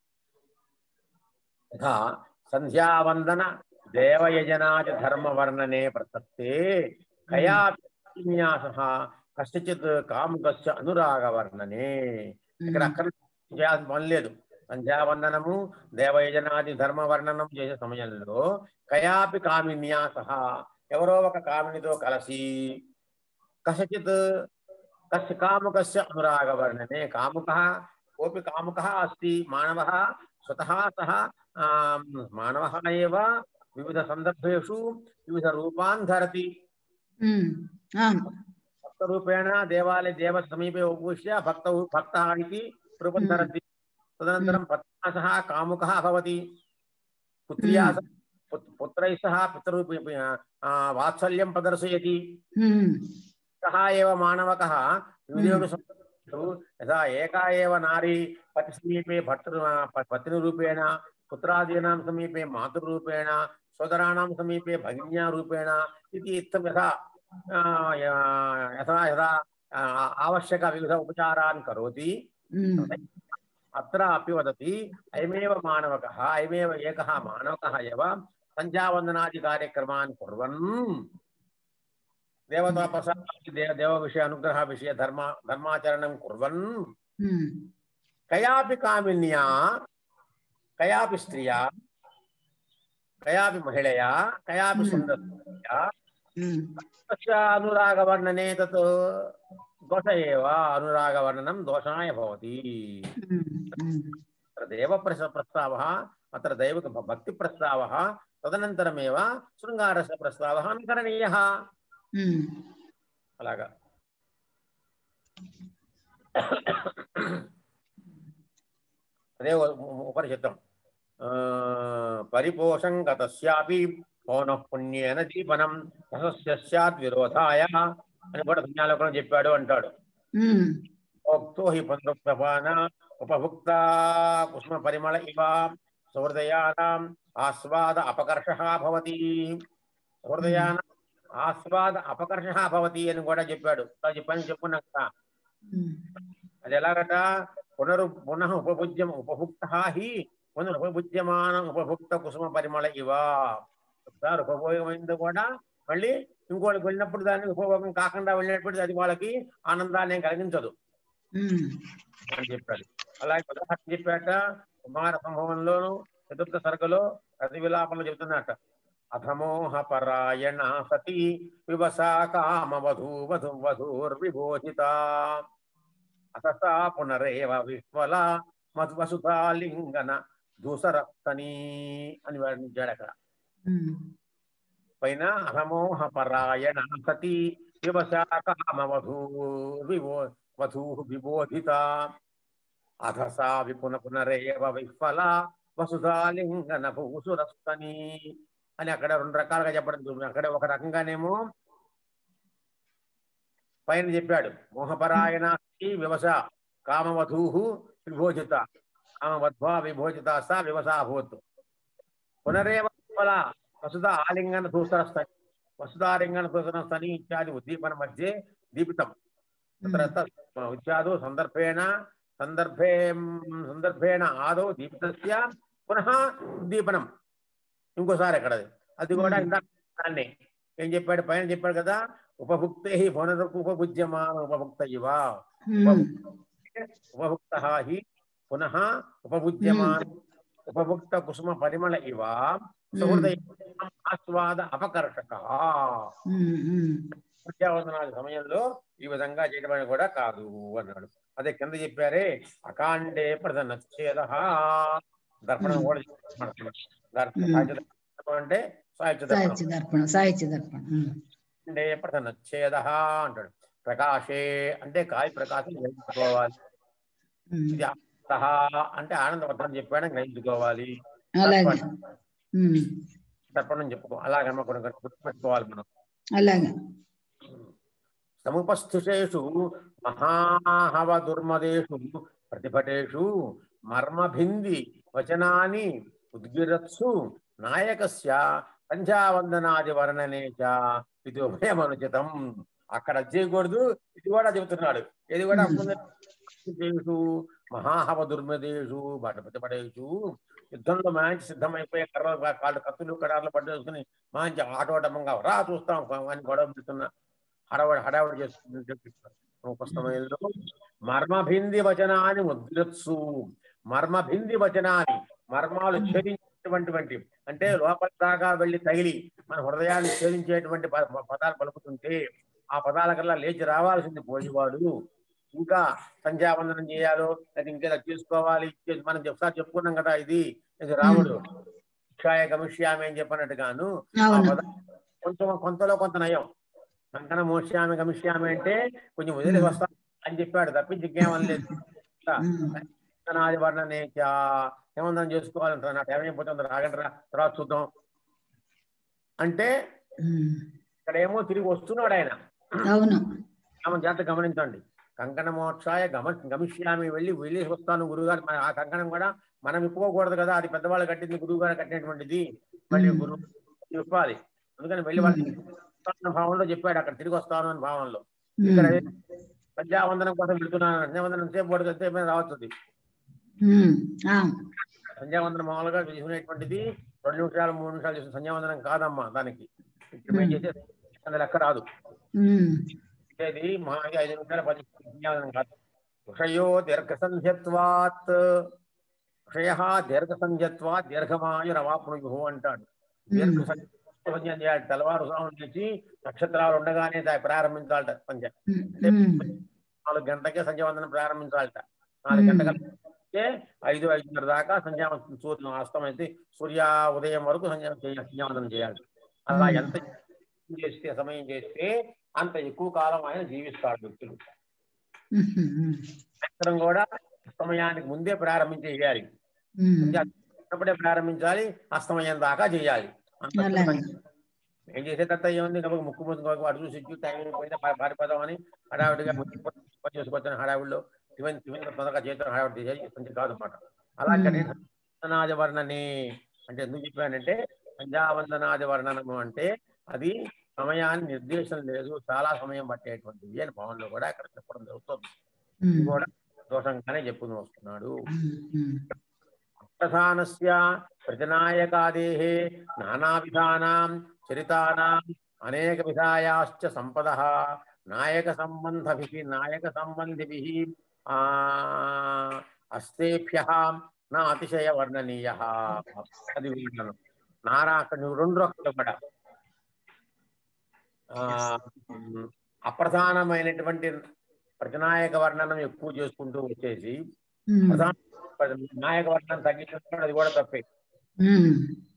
యథా సంధ్యావందన దేవయజనాది ధర్మ వర్ణనే ప్రసక్తే కయా విన్యాస కష్టచిత్ కాముకస్య అనురాగ వర్ణనే ఇక్కడ ఉమ్, అక్కడ చేయాల్సిన పని లేదు సంధ్యావందనము దేవయజనాది ధర్మ వర్ణనం చేసే సమయంలో కయాపి కామిన్యాస ఎవరో ఒక కామినితో కలిసి కసచిత్ కస్య కాముకస్య అనురాగ వర్ణనే కాముక కోపి కాముక అస్తి మానవ స్వతः సహ మానవ ఏవ వివిధ సందర్భేషు వివిధ రూపాన్ ధరతి ఉమ్, అవును భక్తరూపేణ దేవాలయ దేవ సమీపే ఉపవిశ్య భక్త భక్త ఇది రూపం Hmm. ధరతి తదనంతరం పత్నా సహ కాముకः భవతి పుత్ర్యా Hmm. సహ పుత్- పుత్రైः సహ పితృ ఆ, వాత్సల్యం ప్రదర్శయతి ఉమ్, సహ ఏవ మానవకः వివిధేషు సందర్భేషు యథా ఏకా ఏవ నారీ పతి సమీపే భర్తృ ప- పత్ని రూపేణ పుత్రాదీనాం సమీపే మాతృరూపేణ సోదరాణాం సమీపే భగిన్యా రూపేణ ఇది ఇత్థం యథా ఆ, యా- యథా యథా ఆ, ఆవశ్యక వివిధ ఉపచారాన్ కరోతి ఉమ్, అత్రాపి వదతి అయమేవ మానవకः అయమేవ ఏకः మానవకः एव సంధ్యావందనాది కార్యక్రమాన్ కుర్వన్ దేవతా ప్రసాదాది దేవ దేవ విషయ అనుగ్రహ విషయ ధర్మ ధర్మాచరణం కుర్వన్ ఉమ్, కయాపి కామిన్యా కయాపి స్త్రియా కయాపి మహిళయా కయాపి Hmm. సుందర్యా ఉమ్, తస్య అనురాగవర్ణనే తత్ దోష ఏవ అనురాగవర్ణనం దోషాయ భవతి ఉమ్, ఉమ్, అత్ర దేవ ప్రస ప్రస్తావः అత్ర దైవక భక్తి ప్రస్తావः తదనంతరమేవ శృంగారస ప్రస్తావः అనుకరణీయः ఉమ్. అలాగా అదే ఉ- ఉ- ఉపనిషత్తం ఆ, పరిపోషం గతస్యాపి పౌన పుణ్యేన దీపనం రసస్యాత్ విరోధాయ అని కూడా పుణ్యాలోకం చెప్పాడు అంటాడు ఉమ్, ఓక్తో హి పంద్రపాన ఉపభుక్త కుసుమ పరిమళ ఇవ సహృదయానాం ఆస్వాద అపకర్ష భవతి సహృదయాన ఆస్వాద అపకర్ష భవతి అని కూడా చెప్పాడు ఇలా చెప్పాను చెప్పుకున్నాం కదా ఉమ్, అది ఎలాగట పునరు పునః ఉపభుజ్యం ఉపభుక్త హి పునరుపభుజ్యమాన ఉపభుక్త కుసుమ పరిమళ ఇవ ఒకసారి ఉపభోగమైంది కూడా మళ్ళీ ఇంకోళ్ళకి వెళ్ళినప్పుడు దాన్ని ఉపభోగం కాకుండా వెళ్ళినప్పుడు అది వాళ్ళకి ఆనందాన్ని కలిగించదు ఉమ్, అని చెప్పాడు అలాగే ఉదాహరణ చెప్పాక కుమార సంభవంలోను చతుర్థ సరుకులో రతి విలాపంలో చెబుతున్నట్ట అధమోహ పరాయణ సతి వివసా కామ వధూ వధు వధూర్విభోజిత అససా పునరేవ విహ్వల మధువసుధాలింగన దూసరక్తని అని వర్ణించాడు అక్కడ ఉమ్, పైన అహమోహ పరాయణ సతి వివసా కామ వధూ విభో వధూ విబోధిత అధసా విపున పునరేవ విఫల వసుధాలింగన భూసురస్తని అని అక్కడ రెండు రకాలుగా చెప్పడం జరుగుతుంది. అక్కడ ఒక రకంగానేమో పైన చెప్పాడు మోహపరాయణ వివస కామవధూ విభోజిత కామవధ్వా విభోజిత సా వివసా భూత్ పునరేవ విఫల వసుధ ఆలింగన దూసరస్తని వసుధాలింగన దూసరస్తని ఇత్యాది ఉద్దీపన మధ్య దీపితం తత్ర ఇత్యాదో సందర్భేణ సందర్భే సందర్భేణ ఆదౌ దీపితస్య పునః ఉద్దీపనం ఇంకోసారి అక్కడ అది. అది కూడా Hmm. ఇందాక దాన్ని ఏం చెప్పాడు పైన చెప్పాడు కదా ఉపభుక్తే పునరుకు ఉపభుజ్యమాన ఉపభుక్త ఇవ ఉమ్, ఉపభుక్త హి పునః ఉపభుజ్యమాన ఉపభుక్త కుసుమ పరిమళ ఇవ సహృదయ ఆస్వాద అపకర్షక ఉమ్, ఉమ్, విద్యావందనాల సమయంలో ఈ విధంగా చేయడం కూడా కాదు అన్నాడు అదే కింద చెప్పారే అకాండే ప్రధాన ఛేద దర్పణం కూడా చెప్పాడు. దర్ప- Hmm. సాహిత్య దర్పణం అంటే సాహిత్య దర్పణం సాహిత్య దర్పణం సాహిత్య దర్పణం ఉమ్, అంటే ప్రధాన ఛేద అంటాడు ప్రకాశే అంటే కాయ ప్రకాశం గ్రహించుకోవాలి ఉమ్, ఇది ఆనందః అంటే ఆనందవర్ధనం చెప్పాడని గ్రహించుకోవాలి అలాగే ఉమ్, దర్పణం చెప్పుకో అలాగే కొన్ని కొన్ని గుర్తుపెట్టుకోవాలి మనం అలాగే సముపస్థితేషు మహాహవ దుర్మదేషు ప్రతిభటేషు మర్మభింది వచనాని ఉద్గిరత్సు నాయకస్య సంధ్యావందనాది వర్ణనే చ ఇది ఉభయమనుచితం అక్కడ అది చేయకూడదు ఇది కూడా చెబుతున్నాడు ఇది కూడా ముందు మహాహవ దుర్మదేషు బట ప్రతిపడేషు యుద్ధంలో మంచి సిద్ధమైపోయే కర్రలు కాళ్ళు కత్తులు కడార్లు పట్టేసుకుని మంచి ఆటోటమంగా రా చూస్తాం అని గొడవ పెడుతున్నా హడావడి హడావడి చేస్తుంది పుస్తకంలో మర్మభింది వచనాన్ని ముద్రత్సు మర్మభింది వచనాన్ని మర్మాలు ఛేదించేటువంటి అంటే లోపల దాకా వెళ్ళి తగిలి మన హృదయాన్ని ఛేదించేటువంటి ప- ప- పదాలు పలుకుతుంటే ఆ పదాల కల్లా లేచి రావాల్సింది పోయేవాడు ఇంకా సంధ్యావందనం చేయాలో లేదా ఇంకేదో తీసుకోవాలి ఇది మనం ఒకసారి చెప్పుకున్నాం కదా ఇది ఇది రాముడు క్షాయ గమిష్యామి అని చెప్పినట్టుగాను ఆ అవును పద కొంచెం కొంతలో కొంత నయం కంకణ మోష్యామి గమిష్యామి అంటే కొంచెం వదిలి వస్తాం అని చెప్పాడు తప్పించి ఇంకేమనలేదు ఉమ్, నాది వర్ణనే ఏమందని చేసుకోవాలంటారా నాకు ఏమైపోతుందో రాగంటారా తర్వాత చూద్దాం అంటే ఉమ్, ఇక్కడ ఏమో తిరిగి వస్తున్నాడు ఆయన అవును ఆమె జాత గమనించండి కంకణ మోక్షాయ గమ గమిష్యామి వెళ్ళి వెళ్ళి వస్తాను గురుగారు మన ఆ కంకణం కూడా మనం ఇప్పుకోకూడదు కదా అది పెద్దవాళ్ళు కట్టింది గురువు గారు కట్టినటువంటిది మళ్ళీ మ్మ్. గురువు ఇవ్వాలి అందుకని వెళ్ళి వాళ్ళకి వస్తాను భావంలో చెప్పాడు అక్కడ తిరిగి వస్తాను అని భావంలో ఇక్కడ ఉమ్, సంధ్యావందనం కోసం వెళ్తున్నాను సంధ్యావందనం సేపు పడుతుంది సేపు రావచ్చు ఉమ్, ఆ, సంధ్యావందనం మామూలుగా చేసుకునేటువంటిది రెండు నిమిషాలు మూడు నిమిషాలు చేసిన సంధ్యావందనం కాదమ్మా దానికి ఇప్పుడు మేము చేసే సంధ్యావందనం లెక్క రాదు ఉమ్, ఇది మహా ఐదు నిమిషాల పది నిమిషాల సంధ్యావందనం కాదు విషయో దీర్ఘ సంధ్యత్వాత్ విషయ దీర్ఘ సంధ్యత్వాత్ దీర్ఘమాయురవాప్నుయు అంటాడు దీర్ఘ సంధ్యం చేయాలి తెల్లవారు స్వామి చేసి నక్షత్రాలు ఉండగానే దాన్ని ప్రారంభించాలట సంధ్య ఉమ్, ఉమ్, నాలుగు గంటలకే సంధ్యావందనం ప్రారంభించాలట నాలుగు మ్మ్. గంటలకే ఐదు ఐదున్నర దాకా సంధ్యావందనం సూర్యుడు అస్తమైతే సూర్య ఉదయం వరకు సంధ్యా చేయాలి సంధ్యావందనం చేయాలి అలా మ్మ్. ఎంత చేస్తే సమయం చేస్తే అంత ఎక్కువ కాలం ఆయన జీవిస్తాడు వ్యక్తులు ఉమ్, ఉమ్, సాయంత్రం కూడా అస్తమయానికి ముందే ప్రారంభించేయాలి ఉమ్, అప్పుడే ప్రారంభించాలి అస్తమయం దాకా చేయాలి అంత అలాగే ఏం చేసేటంత ఏముంది కాబట్టి ముక్కు ముందు అటు చూసి ఇటు టైం అయిపోయిందా పా- పారిపోదాం అని హడావిడిగా ముక్కు చేసుకొచ్చిన హడావిడిలో టిఫిన్ టిఫిన్ తొందరగా చేద్దాం హడావిడి చేసి కొంచెం కాదు అనమాట అలాగే మ్మ్. వందనాది వర్ణని అంటే ఎందుకు చెప్పానంటే సంధ్యావందనాది వర్ణనము అంటే అది సమయాన్ని నిర్దేశం లేదు చాలా సమయం పట్టేటువంటిది అని భవన్లో కూడా అక్కడ చెప్పడం జరుగుతుంది ఇది ఉమ్, కూడా దోషంగానే చెప్పుకుని వస్తున్నాడు ఉమ్, ఉమ్, ప్రధానస్య ప్రతినాయకాదేः నానావిధానాం చరితానాం అనేక విధాయాశ్చ సంపద నాయక సంబంధభిः నాయక సంబంధిభిः ఆ అస్తేభ్య నా అతిశయ వర్ణనీయ అది వీళ్ళను నారా అక్కడ నువ్వు రెండు రకాలు కూడా ఆ, ఉమ్, అప్రధానమైనటువంటి ప్రతినాయక వర్ణనం ఎక్కువ చేసుకుంటూ వచ్చేసి ఉమ్, ప్రధాన నాయక వర్ణం తగ్గించుకుంటే అది కూడా తప్పే ఉమ్.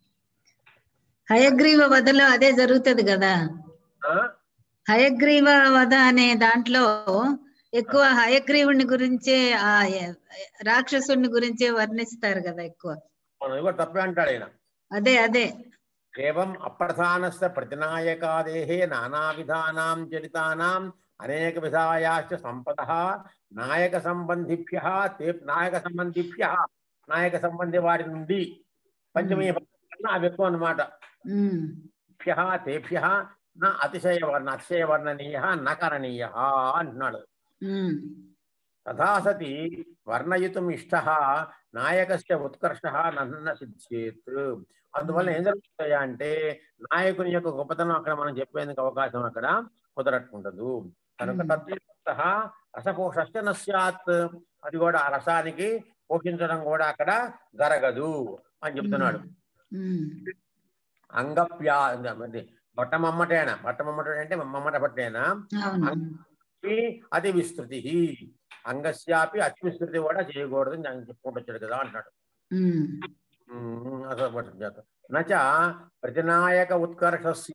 హయగ్రీవ వధలో అదే జరుగుతుంది కదా ఆ? హయగ్రీవ వధ అనే దాంట్లో ఎక్కువ హయగ్రీవుని గురించే ఆ ఎ- రాక్షసుని గురించే వర్ణిస్తారు కదా ఎక్కువ మనం ఇది కూడా తప్పే అంటాడు ఆయన అదే అదే ఏవం అప్రధానస్య ప్రతినాయకాదేహే నానావిధానాం చరితానాం అనేక విధాయాశ్చ సంపద నాయక సంబంధిభ్య తే నాయక సంబంధిభ్య నాయక సంబంధి వారి నుండి పంచమీ కన్నా అవి ఎక్కువ అన్నమాట ఉమ్, భ్య తేభ్య నా అతిశయ వర్ణ అతిశయ వర్ణనీయ న కరణీయ అంటున్నాడు ఉమ్, తథా సతి వర్ణయితుం ఇష్ట నాయకస్య ఉత్కర్ష నన్న సిద్ధేత్ అందువల్ల ఏం జరుగుతాయా అంటే నాయకుని యొక్క గొప్పతనం అక్కడ మనం చెప్పేందుకు అవకాశం అక్కడ కుదరట్టుండదు కనుక Hmm. తత్వ రసపోషస్య నస్యాత్ అది కూడా ఆ రసానికి పోషించడం కూడా అక్కడ జరగదు అని చెప్తున్నాడు ఉమ్, అంగప్యా అంటే బట్టమమ్మటేనా బట్టమమ్మటే అంటే మమ్మట పట్టేనా అవును ఈ అతి విస్తృతి అంగస్యాపి అతి విస్తృతి కూడా చేయకూడదు అని ఆయన చెప్పుకుంటూ వచ్చాడు కదా అంటున్నాడు ఉమ్, ఉమ్, అసలు పట్టు చేత. నచ ప్రతినాయక ఉత్కర్షస్య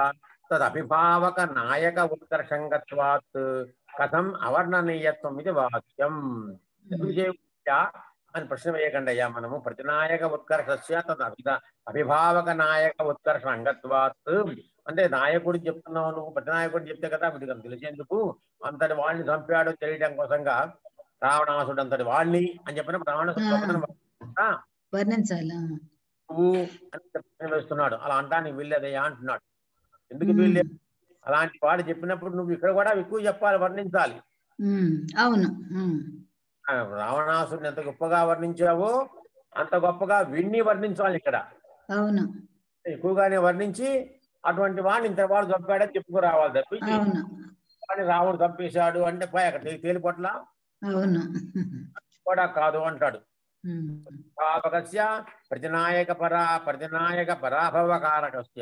తదభిభావక నాయక ఉత్కర్షంగత్వాత్ కథం అవర్ణనీయత్వం ఇది వాక్యం ఎందుకు చేయకుండా అని ప్రశ్న వేయకండి అయ్యా మనము ప్రతినాయక ఉత్కర్షస్య తద్ అభిధ అభిభావక నాయక ఉత్కర్ష అంగత్వాత్ అంటే నాయకుడు చెప్తున్నావు నువ్వు ప్రతినాయకుడు చెప్తే కదా వీడికి అంత తెలిసేందుకు అంతటి వాడిని చంపాడు తెలియడం కోసంగా రావణాసుడు అంతటి వాడిని అని చెప్పినప్పుడు రావణాసుడు గొప్పతనం ఆ, వర్ణించాలా నువ్వు అని ప్రశ్న వేస్తున్నాడు అలా అంటానికి వీల్లేదయ్యా అంటున్నాడు ఎందుకు ఉమ్, వీల్లేదు అలాంటి వాడు చెప్పినప్పుడు నువ్వు ఇక్కడ కూడా ఎక్కువ చెప్పాలి వర్ణించాలి ఉమ్, అవును ఉమ్, ఆ, రావణాసుడిని ఎంత గొప్పగా వర్ణించావో అంత గొప్పగా విన్ని వర్ణించాలి ఇక్కడ అవును ఎక్కువగానే వర్ణించి అటువంటి వాడిని ఇంత వాడు చంపాడని చెప్పుకురావాలి తప్పించి అవును వాడిని రాముడు చంపేశాడు అంటే పోయి అక్కడ తే- తేలిపట్ల అవును కూడా కాదు అంటాడు ఉమ్, భావకస్య ప్రతినాయక పరా ప్రతినాయక పరాభవకారకస్య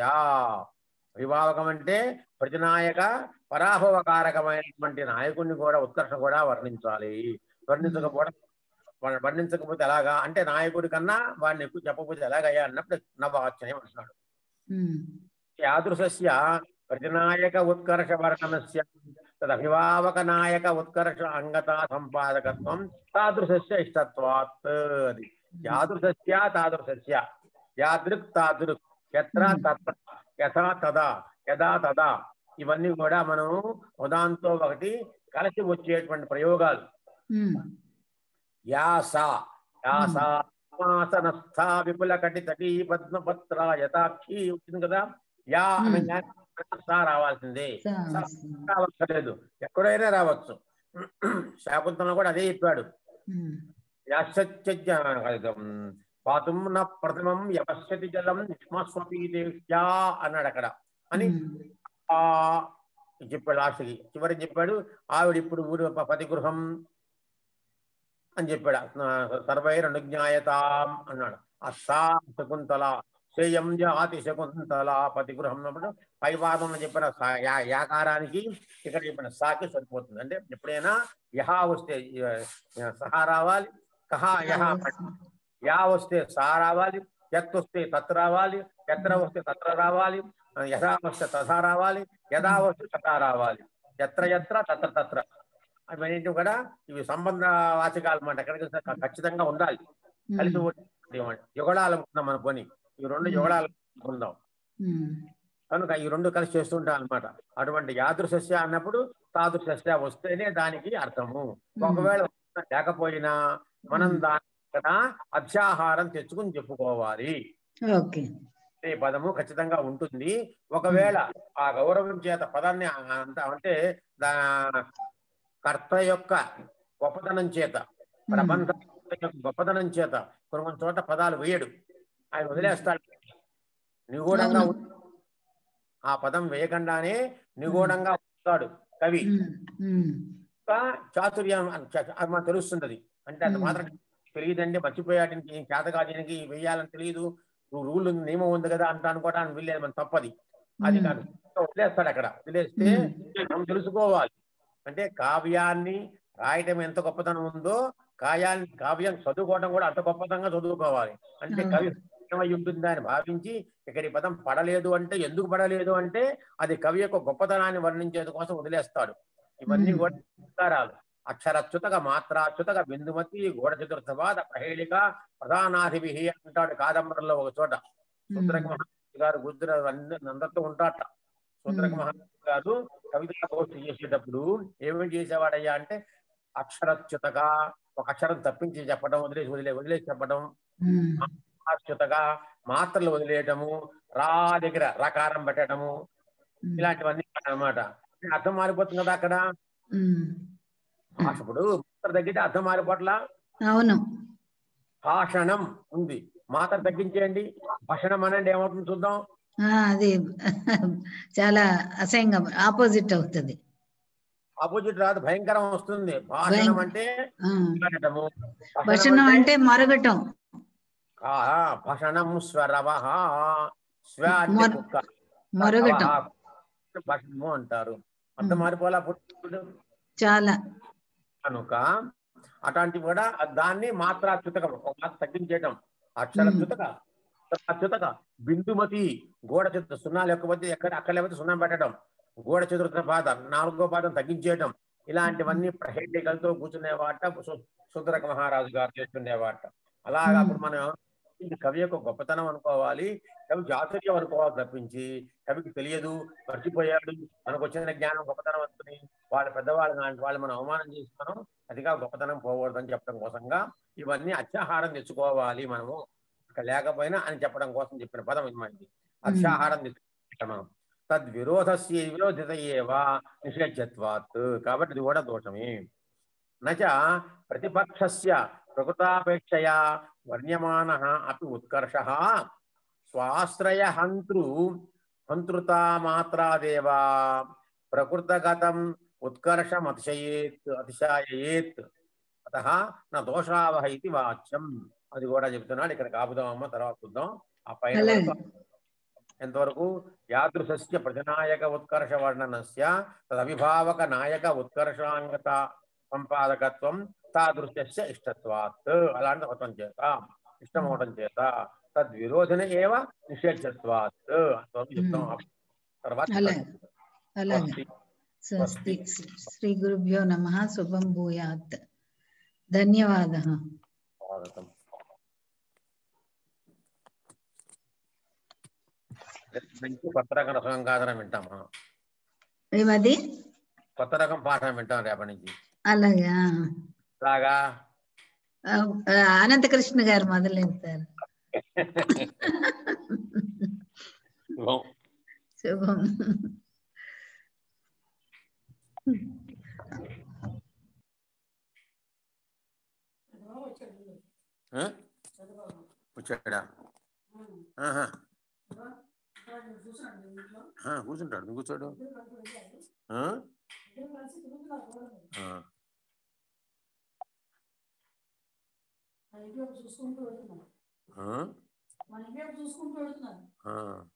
అభిభావకం అంటే ప్రతినాయక పరాభవకారకమైనటువంటి నాయకుడిని కూడా ఉత్కర్ష కూడా వర్ణించాలి వర్ణించకపోవడం వ- వర్ణించకపోతే ఎలాగా అంటే నాయకుడి కన్నా వాడిని ఎక్కువ చెప్పకపోతే ఎలాగయ్యా అన్నప్పుడు నవాచ్యం అంటున్నాడు ఉమ్, యాదృశస్య ప్రతినాయక ఉత్కర్ష వర్ణనస్య తదభిభావక నాయక ఉత్కర్ష అంగతా సంపాదకత్వం తాదృశస్య ఇష్టత్వాత్ అది యాదృశస్య తాదృశస్య యాదృక్ తాదృక్ ఎత్ర తత్ర యథా తదా యదా తదా ఇవన్నీ కూడా మనం ఉదాంతో ఒకటి కలిసి వచ్చేటువంటి ప్రయోగాలు ఉమ్, యాస యాస సమాసనస్థ విపుల కటి తటి పద్మపత్ర యథాక్షి వచ్చింది కదా యా అనగా సా రావాల్సిందే సా- సా రావక్కర్లేదు ఎక్కడైనా రావచ్చు శాకుంతలం కూడా అదే చెప్పాడు ఉమ్, యాశ్చర్య పాతుం న ప్రథమం యపశ్యతి జలం నిష్మస్వపీదేష్యా అన్నాడు అక్కడ అని ఉమ్, ఆ చెప్పాడు లాస్ట్కి చివరి చెప్పాడు ఆవిడ ఇప్పుడు ఊరు ప- పతి గృహం అని చెప్పాడు సర్వైరనుజ్ఞాయతాం అన్నాడు ఆ సా శకుంతల శ్రేయం జాతి శకుంతల పతి గృహం అన్నప్పుడు పై వాదంలో చెప్పిన సా- యా- యాకారానికి ఇక్కడ చెప్పిన సాకి సరిపోతుంది అంటే ఎప్పుడైనా యహా వస్తే య- సహా రావాలి కహా యహ యా వస్తే సా రావాలి యత్ వస్తే తత్ రావాలి ఎత్ర వస్తే తత్ర రావాలి యథా వస్తే తథా రావాలి యథా వస్తే తథా రావాలి ఎత్ర ఎత్ర తత్ర తత్ర అవన్నీ కూడా ఇవి సంబంధ వాచకాలు అన్నమాట ఎక్కడికి వస్తే ఖచ్చితంగా ఉండాలి కలిసి ఉమ్, ఉండేటువంటి యుగళాలు అనుకుందాం మన పని ఈ రెండు Hmm. యుగళాలు అనుకుందాం ఉమ్, కనుక ఈ రెండు కలిసి చేస్తుంటాం అనమాట అటువంటి యాదృశస్య అన్నప్పుడు తాదృశస్య వస్తేనే దానికి అర్థము ఒకవేళ లేకపోయినా మనం మ్మ్. దాని కదా అధ్యాహారం తెచ్చుకుని చెప్పుకోవాలి ఓకే అనే పదము ఖచ్చితంగా ఉంటుంది ఒకవేళ ఆ గౌరవం చేత పదాన్ని అంత అంటే దా కర్త యొక్క గొప్పతనం చేత ప్రబంధ యొక్క గొప్పతనం చేత కొన్ని కొన్ని చోట పదాలు వేయడు ఆయన వదిలేస్తాడు నిగూఢంగా అవును. ఉం- ఆ పదం వేయకుండానే నిగూఢంగా ఉంటాడు కవి ఉమ్, ఉమ్, ఇంకా చాతుర్యం అని చ- అది మనకు తెలుస్తుంది అంటే అంత మ్మ్. మాత్రం తెలియదండి మర్చిపోయాడానికి ఏం చేత కాదానికి వేయాలని తెలియదు రూల్ ఉంది నియమం ఉంది కదా అంట అనుకోవడానికి వీల్లేదు మన తప్పది అది మ్మ్. కాదు వదిలేస్తాడు అక్కడ వదిలేస్తే మనం తెలుసుకోవాలి అంటే కావ్యాన్ని రాయటం ఎంత గొప్పతనం ఉందో కాయాన్ని కావ్యం చదువుకోవడం కూడా అంత గొప్పతనంగా చదువుకోవాలి అంటే అవును. కవి ఏమై ఉంటుందా అని భావించి ఇక్కడ ఈ పదం పడలేదు అంటే ఎందుకు పడలేదు అంటే అది కవి యొక్క గొప్పతనాన్ని వర్ణించేది కోసం వదిలేస్తాడు ఇవన్నీ మ్మ్. కూడా సంస్కారాలు అక్షరచ్యుతగా మాత్రాచ్యుతగా బిందుమతి గోడ చతుర్థవాద ప్రహేళిక ప్రధానాధిపి అంటాడు కాదంబరంలో ఒక చోట శూద్రక మహారాజు గారు గుజ్ర అందరితో ఉంటాట శూద్రక మ్మ్. మహారాజు గారు కవితా గోష్ఠి చేసేటప్పుడు ఏమేమి చేసేవాడయ్యా అంటే అక్షరచ్యుతగా ఒక అక్షరం తప్పించి చెప్పడం వదిలేసి వదిలే వదిలేసి చెప్పడం ఉమ్, అచ్యుతగా మాత్రలు వదిలేయటము రా దగ్గర రకారం పెట్టడము ఉమ్, ఇలాంటివన్నీ అన్నమాట అర్థం మారిపోతుంది కదా అక్కడ ఉమ్, భాషకుడు మాత్ర తగ్గితే అర్థం మారిపోట్ల అవును భాషణం ఉంది మాత్ర తగ్గించేయండి భాషణం అనండి ఏమవుతుంది చూద్దాం ఆ, అది చాలా అసహ్యంగా ఆపోజిట్ అవుతుంది ఆపోజిట్ రాదు భయంకరం వస్తుంది భాషణం భయం- అంటే ఆ, వినటము. వచనం అంటే మరగటం ఆ, భాషణం స్వరవ స్వ అంటే మొర- కుక్క మొరగటం రవః భాషణము అంటారు అర్థం మారిపోలా పుట్టు చాలా కనుక అట్లాంటి కూడా దాన్ని మాత్రాచ్యుతకం ఒక మాత్ర తగ్గించేయటం అక్షరచ్యుతక అచ్యుతక బిందుమతి గోడ చతుర్థ సున్నా లేకపోతే ఎక్కడ అక్కడ లేకపోతే సున్నా పెట్టడం గోడ చతుర్థ పాదం నాలుగో పాదం తగ్గించేయటం ఇలాంటివన్నీ ప్రహేళికలతో కూర్చునేవాట సు- శూద్రక మహారాజు గారు చేస్తుండేవాట అలాగా అప్పుడు మనం ఇది కవి యొక్క గొప్పతనం అనుకోవాలి కవి చాతుర్యం అనుకోవాలి తప్పించి కవికి తెలియదు మర్చిపోయాడు మనకు వచ్చిన జ్ఞానం గొప్పతనం అనుకుని వాళ్ళ పెద్దవాళ్ళు లాంటి వాళ్ళు మనం అవమానం చేస్తున్నాం అదిగా గొప్పతనం పోకూడదని చెప్పడం కోసంగా ఇవన్నీ అత్యాహారం తెచ్చుకోవాలి మనము ఇక్కడ లేకపోయినా అని చెప్పడం కోసం చెప్పిన పదం ఇది మనకి అత్యాహారం తెచ్చుకోవాలి మనం తద్విరోధస్య విరోధిత ఏవా నిషేధ్యత్వాత్ కాబట్టి ఇది కూడా దోషమే నచ ప్రతిపక్షస్య ప్రకృతాపేక్షయా వర్ణ్యమాన అపి ఉత్కర్ష స్వాశ్రయ హంతృ హంతృతా మాత్రాదేవా ప్రకృతగతం ఉత్కర్షం అతిశయేత్ అతిశాయేత్ అత నా దోషావహ ఇది వాచ్యం అది కూడా చెప్తున్నాడు ఇక్కడ కాపుదామమ్మ తర్వాత చూద్దాం ఆ పైన అలాగే. వరకు ఎంతవరకు యాదృశస్య ప్రజనాయక ఉత్కర్ష వర్ణనస్య తదవిభావక నాయక ఉత్కర్షాంగత సంపాదకత్వం తాదృశ్యస్య ఇష్టత్వాత్ అలాంటి అవటం చేత ఇష్టం అవటం చేత తద్విరోధన ఏవ నిషేధ్యత్వాత్ అంతవరకు చెప్తాం తర్వాత అలాగే అలాగే స్వస్తి. స్వస్తి శ్రీ గురుభ్యో నమ శుభం భూయాత్ ధన్యవాద స్వాగతం మంచి కొత్త రకం రసంగాదనం వింటాం మనం ఏమది కొత్త రకం పాఠం వింటాం రేపటి నుంచి అలాగా అలాగా ఆ, ఆ, అనంతకృష్ణ గారు మొదలెడతారు శుభం. శుభం ఆ? వచ్చాడా ఆహా. ఆ, కూర్చుంటాడు నువ్వు కూర్చోడు ఆ? ఆ. చూసుకుంటూ వెళ్తున్నాను ఆ? మన ఇండియా చూసుకుంటూ వెళ్తున్నాను ఆ.